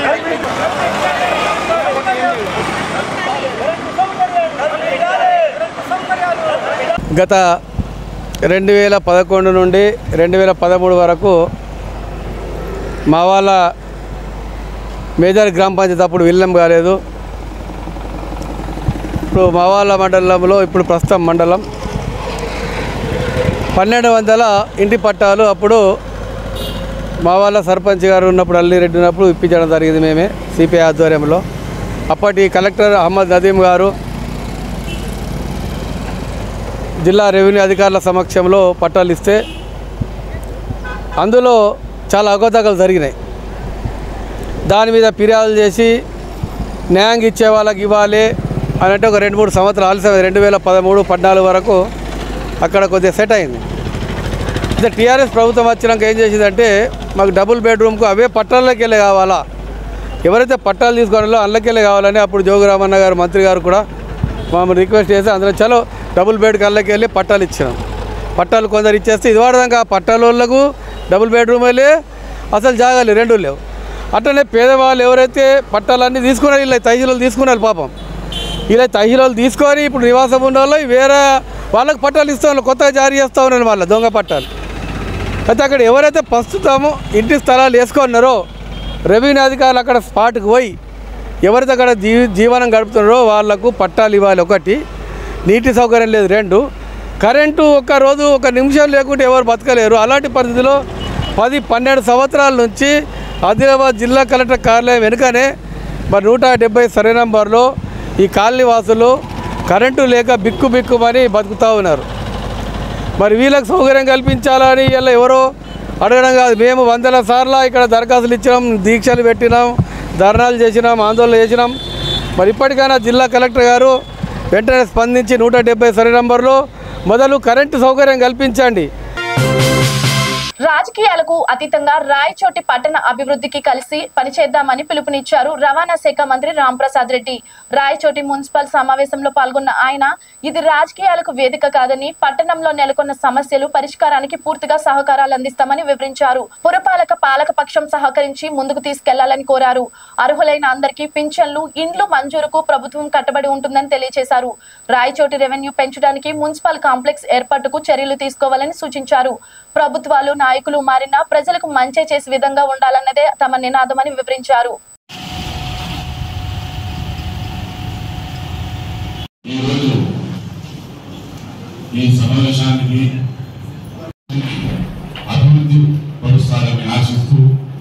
గత రెండు వేల పదకొండు నుండి రెండు వేల పదమూడు వరకు మా వాళ్ళ మేజర్ గ్రామ పంచాయతీ అప్పుడు విలీనం కాలేదు ఇప్పుడు మా వాళ్ళ మండలంలో ఇప్పుడు ప్రస్తుతం మండలం పన్నెండు వందల ఇంటి పట్టాలు అప్పుడు మా వాళ్ళ సర్పంచ్ గారు ఉన్నప్పుడు అల్లిరెడ్డి ఉన్నప్పుడు ఇప్పించడం జరిగింది మేమే సిపిఐ ఆధ్వర్యంలో అప్పటి కలెక్టర్ అహ్మద్ నదీం గారు జిల్లా రెవెన్యూ అధికారుల సమక్షంలో పట్టాలు ఇస్తే అందులో చాలా అవకతవకలు జరిగినాయి దాని మీద ఫిర్యాదులు చేసి న్యాయం ఇచ్చే వాళ్ళకి ఇవ్వాలి అని అంటే ఒక రెండు మూడు సంవత్సరాలు ఆలస్యం రెండు వేల పదమూడు పద్నాలుగు వరకు అక్కడ కొద్దిగా సెట్ అయింది అయితే టీఆర్ఎస్ ప్రభుత్వం వచ్చినాక ఏం చేసిందంటే మాకు డబుల్ బెడ్రూమ్కు అవే పట్టాలకి వెళ్ళి కావాలా ఎవరైతే పట్టాలు తీసుకోవాలో అల్లకెళ్ళి కావాలని అప్పుడు జోగురామన్న గారు మంత్రి గారు కూడా మమ్మల్ని రిక్వెస్ట్ చేసి అందులో చలో డబుల్ బెడ్ కళ్ళకి వెళ్ళి పట్టాలు ఇచ్చినాం పట్టాలు కొందరు ఇచ్చేస్తే ఇది వాడదాకా పట్టాల వాళ్ళకు డబుల్ బెడ్రూమ్ వెళ్ళి అసలు జాగాలి రెండు లేవు అట్లనే పేదవాళ్ళు ఎవరైతే పట్టాలన్నీ తీసుకున్నారు ఇలా తహసీలు తీసుకున్నారు పాపం ఇలా తహసీలు తీసుకొని ఇప్పుడు నివాసం ఉన్న వాళ్ళు వేరే వాళ్ళకి పట్టాలు ఇస్తా ఉన్నారు కొత్తగా జారీ చేస్తూ ఉన్నారు వాళ్ళ దొంగ పట్టాలు అయితే అక్కడ ఎవరైతే ప్రస్తుతము ఇంటి స్థలాలు వేసుకున్నారో రెవెన్యూ అధికారులు అక్కడ స్పాట్కి పోయి ఎవరైతే అక్కడ జీ జీవనం గడుపుతున్నారో వాళ్లకు పట్టాలు ఇవ్వాలి ఒకటి నీటి సౌకర్యం లేదు రెండు కరెంటు ఒక్క రోజు ఒక నిమిషం లేకుంటే ఎవరు బతకలేరు అలాంటి పరిస్థితిలో పది పన్నెండు సంవత్సరాల నుంచి ఆదిలాబాద్ జిల్లా కలెక్టర్ కార్యాలయం వెనుకనే మరి నూట డెబ్బై సరే నంబర్లో ఈ కాలనీ వాసులు కరెంటు లేక బిక్కు బిక్కుమని బతుకుతూ ఉన్నారు మరి వీళ్ళకి సౌకర్యం కల్పించాలని ఇలా ఎవరో అడగడం కాదు మేము వందల సార్లు ఇక్కడ దరఖాస్తులు ఇచ్చినాం దీక్షలు పెట్టినాం ధర్నాలు చేసినాం ఆందోళన చేసినాం మరి ఇప్పటికైనా జిల్లా కలెక్టర్ గారు వెంటనే స్పందించి నూట డెబ్బై సరి నంబర్లో మొదలు కరెంటు సౌకర్యం కల్పించండి రాజకీయాలకు అతీతంగా రాయచోటి పట్టణ అభివృద్ధికి కలిసి పనిచేద్దామని పిలుపునిచ్చారు రవాణా శాఖ మంత్రి రాంప్రసాద్ రెడ్డి రాయచోటి మున్సిపల్ సమావేశంలో పాల్గొన్న ఆయన ఇది రాజకీయాలకు వేదిక కాదని పట్టణంలో నెలకొన్న సమస్యలు పరిష్కారానికి పూర్తిగా సహకారాలు అందిస్తామని వివరించారు పురపాలక పాలక పక్షం సహకరించి ముందుకు తీసుకెళ్లాలని కోరారు అర్హులైన అందరికీ పింఛన్లు ఇండ్లు మంజూరుకు ప్రభుత్వం కట్టబడి ఉంటుందని తెలియజేశారు రాయచోటి రెవెన్యూ పెంచడానికి మున్సిపల్ కాంప్లెక్స్ ఏర్పాటుకు చర్యలు తీసుకోవాలని సూచించారు ప్రభుత్వాలు నాయకులు మారినా ప్రజలకు మంచి చేసే విధంగా ఉండాలన్నదే తమ నినాదమని వివరించారు ఈరోజు ఈ సమావేశానికి అభివృద్ధి పరుస్తారని ఆశిస్తూ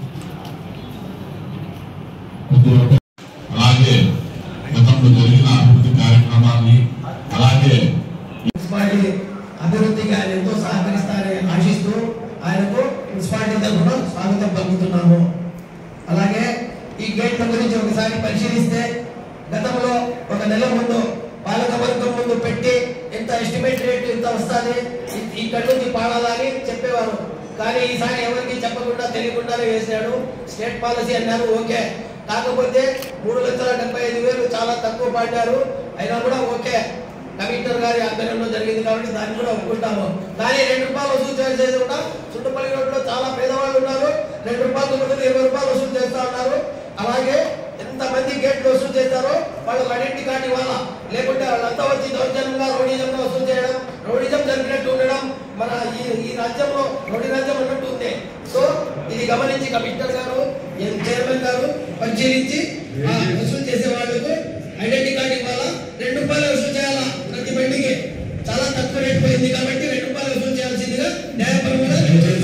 ప్రతి ఒక్క అలాగే గతంలో జరిగిన అభివృద్ధి కార్యక్రమాన్ని అలాగే మున్సిపాలిటీ అభివృద్ధికి ఆయన ఎంతో సహకరిస్తారని ఆశిస్తూ ఆయనకు మున్సిపాలిటీ తరఫున స్వాగతం పలుకుతున్నాము అలాగే ఈ గేట్ల గురించి ఒకసారి పరిశీలిస్తే గతంలో ఒక నెల ముందు పాలక వర్గం ముందు పెట్టి ఎంత ఎస్టిమేట్ రేట్ ఎంత వస్తుంది ఇక్కడ నుంచి పాడాలా అని చెప్పేవారు కానీ ఈసారి ఎవరికి చెప్పకుండా తెలియకుండానే వేసాడు స్టేట్ పాలసీ అన్నారు ఓకే కాకపోతే మూడు లక్షల డెబ్బై ఐదు వేలు చాలా తక్కువ పడ్డారు అయినా కూడా ఓకే కమిషనర్ గారి ఆధ్వర్యంలో జరిగింది కాబట్టి దాన్ని కూడా ఒప్పుకుంటాము కానీ రెండు రూపాయలు వసూలు చేసేది కూడా చుట్టుపల్లి రోడ్లో చాలా పేదవాళ్ళు ఉన్నారు రెండు రూపాయలు బదులు ఇరవై రూపాయలు వసూలు చేస్తా ఉన్నారు అలాగే ఎంతమంది గేట్లు వసూలు చేస్తారో వాళ్ళు ఐడెంటిటీ కార్డు ఇవ్వాలా లేకుంటే వాళ్ళంతా వచ్చి దౌర్జన్యంగా రౌడీజంగా వసూలు చేయడం రౌడీజం జరిగినట్టు ఉండడం మన ఈ ఈ రాజ్యంలో రౌడీ రాజ్యం ఉన్నట్టు ఉంది సో ఇది గమనించి కమిషనర్ గారు చైర్మన్ గారు పరిశీలించి ఆ వసూలు చేసే వాళ్ళకు ఐడెంటిటీ కార్డు ఇవ్వాలా రెండు రూపాయలు వసూలు చేయాలా ప్రతి బండికి చాలా తక్కువ రేట్ పోయింది కాబట్టి రెండు రూపాయలు వసూలు చేయాల్సిందిగా న్యాయపరంగా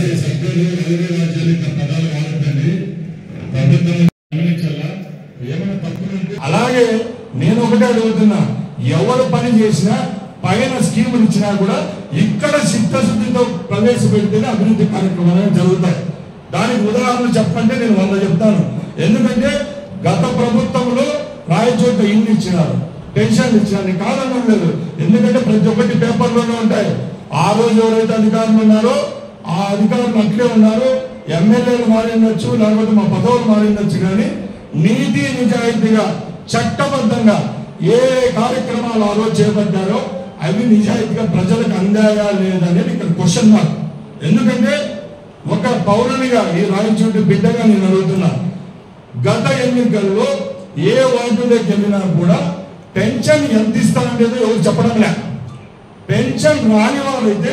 అలాగే నేను ఒకటే అడుగుతున్నా ఎవరు పని చేసినా పైన స్కీములు ఇచ్చినా కూడా ఇక్కడ చిత్తశుద్ధితో ప్రవేశపెడితేనే అభివృద్ధి కార్యక్రమాలు జరుగుతాయి దానికి ఉదాహరణ చెప్పంటే నేను వంద చెప్తాను ఎందుకంటే గత ప్రభుత్వంలో రాయచోట ఇల్లు ఇచ్చినారు పెన్షన్లు ఇచ్చినారు నేను కాదనడం లేదు ఎందుకంటే ప్రతి ఒక్కటి పేపర్లోనే ఉంటాయి ఆ రోజు ఎవరైతే అధికారులు ఉన్నారో ఆ అధికారులు అట్లే ఉన్నారు ఎమ్మెల్యేలు మారిండొచ్చు లేకపోతే మా పదవులు మారిండొచ్చు కానీ నీతి నిజాయితీగా చట్టబద్ధంగా ఏ కార్యక్రమాలు ఆ రోజు చేపట్టారో అవి నిజాయితీగా ప్రజలకు అందాయా లేదనేది ఇక్కడ క్వశ్చన్ మార్క్ ఎందుకంటే ఒక పౌరునిగా ఈ రాయచోటి బిడ్డగా నేను అడుగుతున్నా గత ఎన్నికల్లో ఏ వార్డులోకి వెళ్ళినా కూడా పెన్షన్ ఎంత ఇస్తానంటే ఎవరు చెప్పడం లే పెన్షన్ రాని వాళ్ళైతే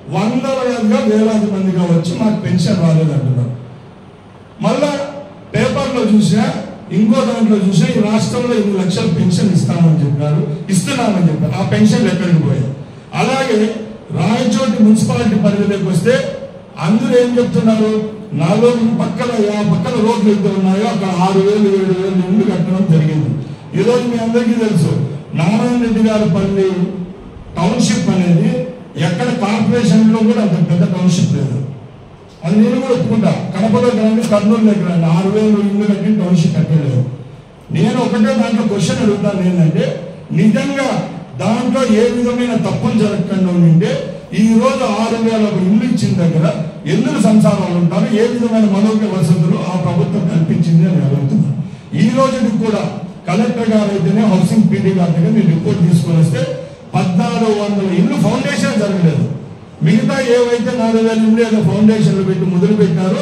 వందలుగా వేలాది మందిగా వచ్చి మాకు పెన్షన్ రాలేదంటున్నారు మళ్ళా పేపర్లో చూసా ఇంకో దాంట్లో చూసా ఈ రాష్ట్రంలో ఇన్ని లక్షల పెన్షన్ ఇస్తామని చెప్పారు ఇస్తున్నామని చెప్పారు ఆ పెన్షన్లు ఎక్కడికి పోయాయి అలాగే రాయచోటి మున్సిపాలిటీ పరిధిలోకి వస్తే అందరూ ఏం చెప్తున్నారు నాలుగు పక్కన ఆ పక్కన రోడ్లు ఎంత ఉన్నాయో అక్కడ ఆరు వేలు ఏడు వేలు ఇల్లు కట్టడం జరిగింది ఈరోజు మీ అందరికీ తెలుసు నారాయణ రెడ్డి గారి పల్లి టౌన్షిప్ అనేది ఎక్కడ కార్పొరేషన్ లో కూడా అంత పెద్ద టౌన్షిప్ లేదు అది నేను కూడా ఒప్పుకుంటా కడపలో కానీ కర్నూలు దగ్గర రండి. ఆరు వేలు ఇల్లు కట్టి టౌన్షిప్ కట్టలేదు నేను ఒకటే దాంట్లో క్వశ్చన్ అడుగుతాను ఏంటంటే నిజంగా దాంట్లో ఏ విధమైన తప్పులు జరగకుండా ఉంటే ఈ రోజు ఆరు వేల ఒక ఇల్లు ఇచ్చిన దగ్గర ఎందుకు సంసారాలు ఉంటారు ఏ విధమైన మనోజ్ఞ వసతులు ఆ ప్రభుత్వం కల్పించింది అని అడుగుతున్నాను ఈ రోజుకి కూడా కలెక్టర్ గారు అయితేనే హౌసింగ్ పీడీ గారి దగ్గర మీరు రిపోర్ట్ తీసుకొని వస్తే పద్నాలుగు వందల ఇల్లు ఫౌండేషన్ జరగలేదు మిగతా ఏవైతే నాలుగు వేల ఇల్లు ఏదో ఫౌండేషన్లు పెట్టి మొదలు పెట్టారో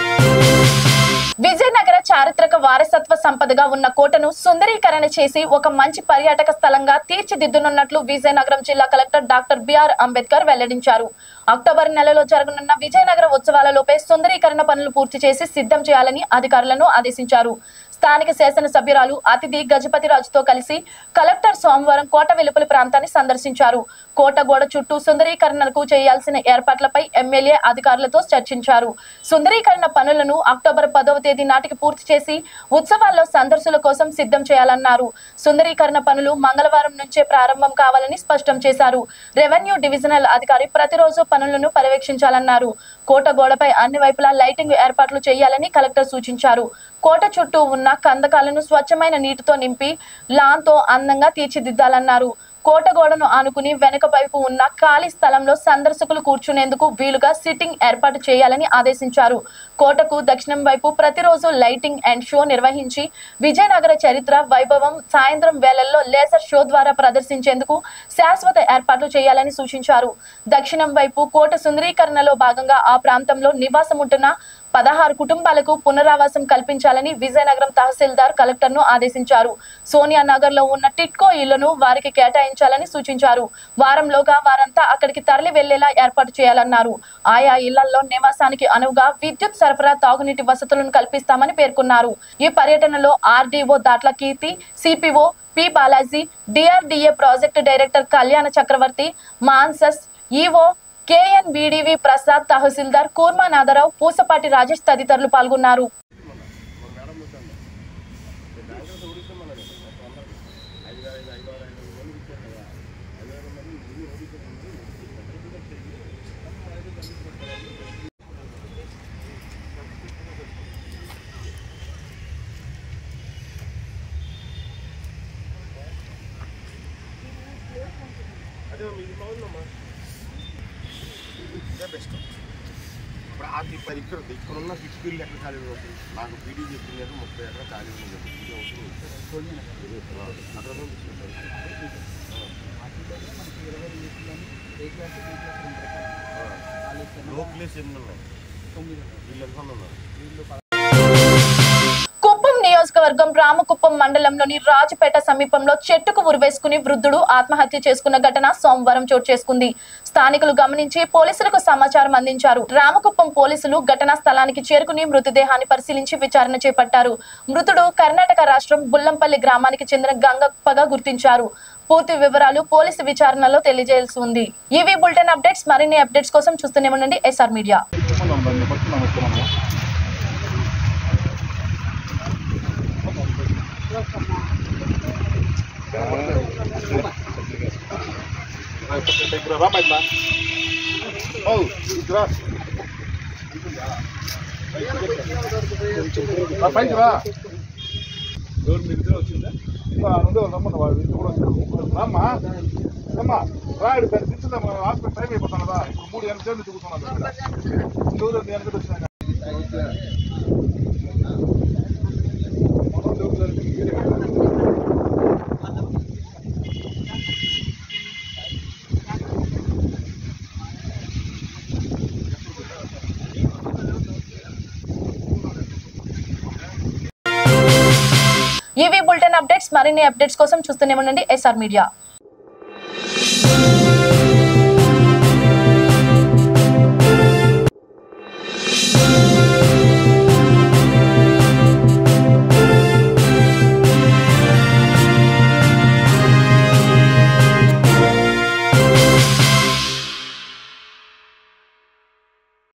విజయనగర చారిత్రక వారసత్వ సంపదగా ఉన్న కోటను సుందరీకరణ చేసి ఒక మంచి పర్యాటక స్థలంగా తీర్చిదిద్దునున్నట్లు విజయనగరం జిల్లా కలెక్టర్ డాక్టర్ బిఆర్ అంబేద్కర్ వెల్లడించారు అక్టోబర్ నెలలో జరగనున్న విజయనగర ఉత్సవాలలోపే సుందరీకరణ పనులు పూర్తి చేసి సిద్ధం చేయాలని అధికారులను ఆదేశించారు స్థానిక శాసనసభ్యురాలు అతిథి గజపతి రాజుతో కలిసి కలెక్టర్ సోమవారం కోట వెలుపలి ప్రాంతాన్ని సందర్శించారు కోట గోడ చుట్టూ సుందరీకరణకు చేయాల్సిన ఏర్పాట్లపై ఎమ్మెల్యే అధికారులతో చర్చించారు సుందరీకరణ పనులను అక్టోబర్ పదవ తేదీ నాటికి పూర్తి చేసి ఉత్సవాల్లో సందర్శుల కోసం సిద్ధం చేయాలన్నారు సుందరీకరణ పనులు మంగళవారం నుంచే ప్రారంభం కావాలని స్పష్టం చేశారు రెవెన్యూ డివిజనల్ అధికారి ప్రతిరోజు పనులను పర్యవేక్షించాలన్నారు కోట గోడపై అన్ని వైపులా లైటింగ్ ఏర్పాట్లు చేయాలని కలెక్టర్ సూచించారు కోట చుట్టూ ఉన్న కందకాలను స్వచ్ఛమైన నీటితో నింపి లాన్తో అందంగా తీర్చిదిద్దాలన్నారు కోట గోడను ఆనుకుని వెనుక వైపు ఉన్న ఖాళీ స్థలంలో సందర్శకులు కూర్చునేందుకు వీలుగా సిట్టింగ్ ఏర్పాటు చేయాలని ఆదేశించారు కోటకు దక్షిణం వైపు ప్రతిరోజు లైటింగ్ అండ్ షో నిర్వహించి విజయనగర చరిత్ర వైభవం సాయంత్రం వేళల్లో లేజర్ షో ద్వారా ప్రదర్శించేందుకు శాశ్వత ఏర్పాట్లు చేయాలని సూచించారు దక్షిణం వైపు కోట సుందరీకరణలో భాగంగా ఆ ప్రాంతంలో నివాసం ఉంటున్న పదహారు కుటుంబాలకు పునరావాసం కల్పించాలని విజయనగరం తహసీల్దార్ కలెక్టర్ ను ఆదేశించారు సోనియా నగర్ లో ఉన్న టిట్కో ఇళ్లను వారికి కేటాయించాలని సూచించారు వారంలోగా వారంతా అక్కడికి తరలి వెళ్లేలా ఏర్పాటు చేయాలన్నారు ఆయా ఇళ్లలో నివాసానికి అనువుగా విద్యుత్ సరఫరా తాగునీటి వసతులను కల్పిస్తామని పేర్కొన్నారు ఈ పర్యటనలో RDO Datla Keerthi CPO P Balaji DRDA project director Kalyana Chakravarthi MANSAS EO KN BDV Prasad tahsildar Kurma Nadarao Pusapati Rajesh తదితరులు పాల్గొన్నారు బెస్ట్ ఇప్పుడు ఆ తిప్పది ఇక్కడ ఉంది. ఇక్కడ ఉన్న సిక్స్ బిల్లు ఎక్కడ ఖాళీ అవుతుంది నాకు పీడీ చెప్పింది ముప్పై ఎకరా ఖాళీ ఉంది ఇది అవుతుంది అక్కడ నుంచి తీసుకుంటారు. లో ప్లేస్ ఎన్ని ఉన్నాయి వీళ్ళు ఎంతమంది ఉన్నారు కుప్పం నియోజకవర్గం రామకుప్పం మండలంలోని రాజుపేట సమీపంలో చెట్టుకు ఉరివేసుకుని వృద్ధుడు ఆత్మహత్య చేసుకున్న ఘటన సోమవారం చోటు చేసుకుంది స్థానికులు గమనించి పోలీసులకు సమాచారం అందించారు రామకుప్పం పోలీసులు ఘటనా స్థలానికి చేరుకుని మృతదేహాన్ని పరిశీలించి విచారణ చేపట్టారు మృతుడు కర్ణాటక రాష్ట్రం బుల్లంపల్లి గ్రామానికి చెందిన గంగప్పగా గుర్తించారు పూర్తి వివరాలు పోలీసు విచారణలో తెలియజేయాల్సి ఉంది ఇవి బులెటిన్ అప్డేట్స్ మరిన్ని అప్డేట్స్ కోసం చూస్తూనే ఉండండి ఎస్ఆర్ మీడియా పైకి రా ఎవరు మీ ఇద్దరు వచ్చిందా నుండి రమ్మన్న వాడు ఇంటి కూడా వచ్చాడు రామ్మా అమ్మా రాయుడు దాన్ని దించుదాం హాస్పిటల్ టైం అయిపోతాను కదా ఇప్పుడు మూడు ఎనిమిది సేవలు తిరుగుతున్నాను ఎవరు వెనకటి వచ్చినాక ఇవి బులెటిన్ అప్డేట్స్ మరిన్ని అప్డేట్స్ కోసం చూస్తూనే ఉండండి ఎస్ఆర్ మీడియా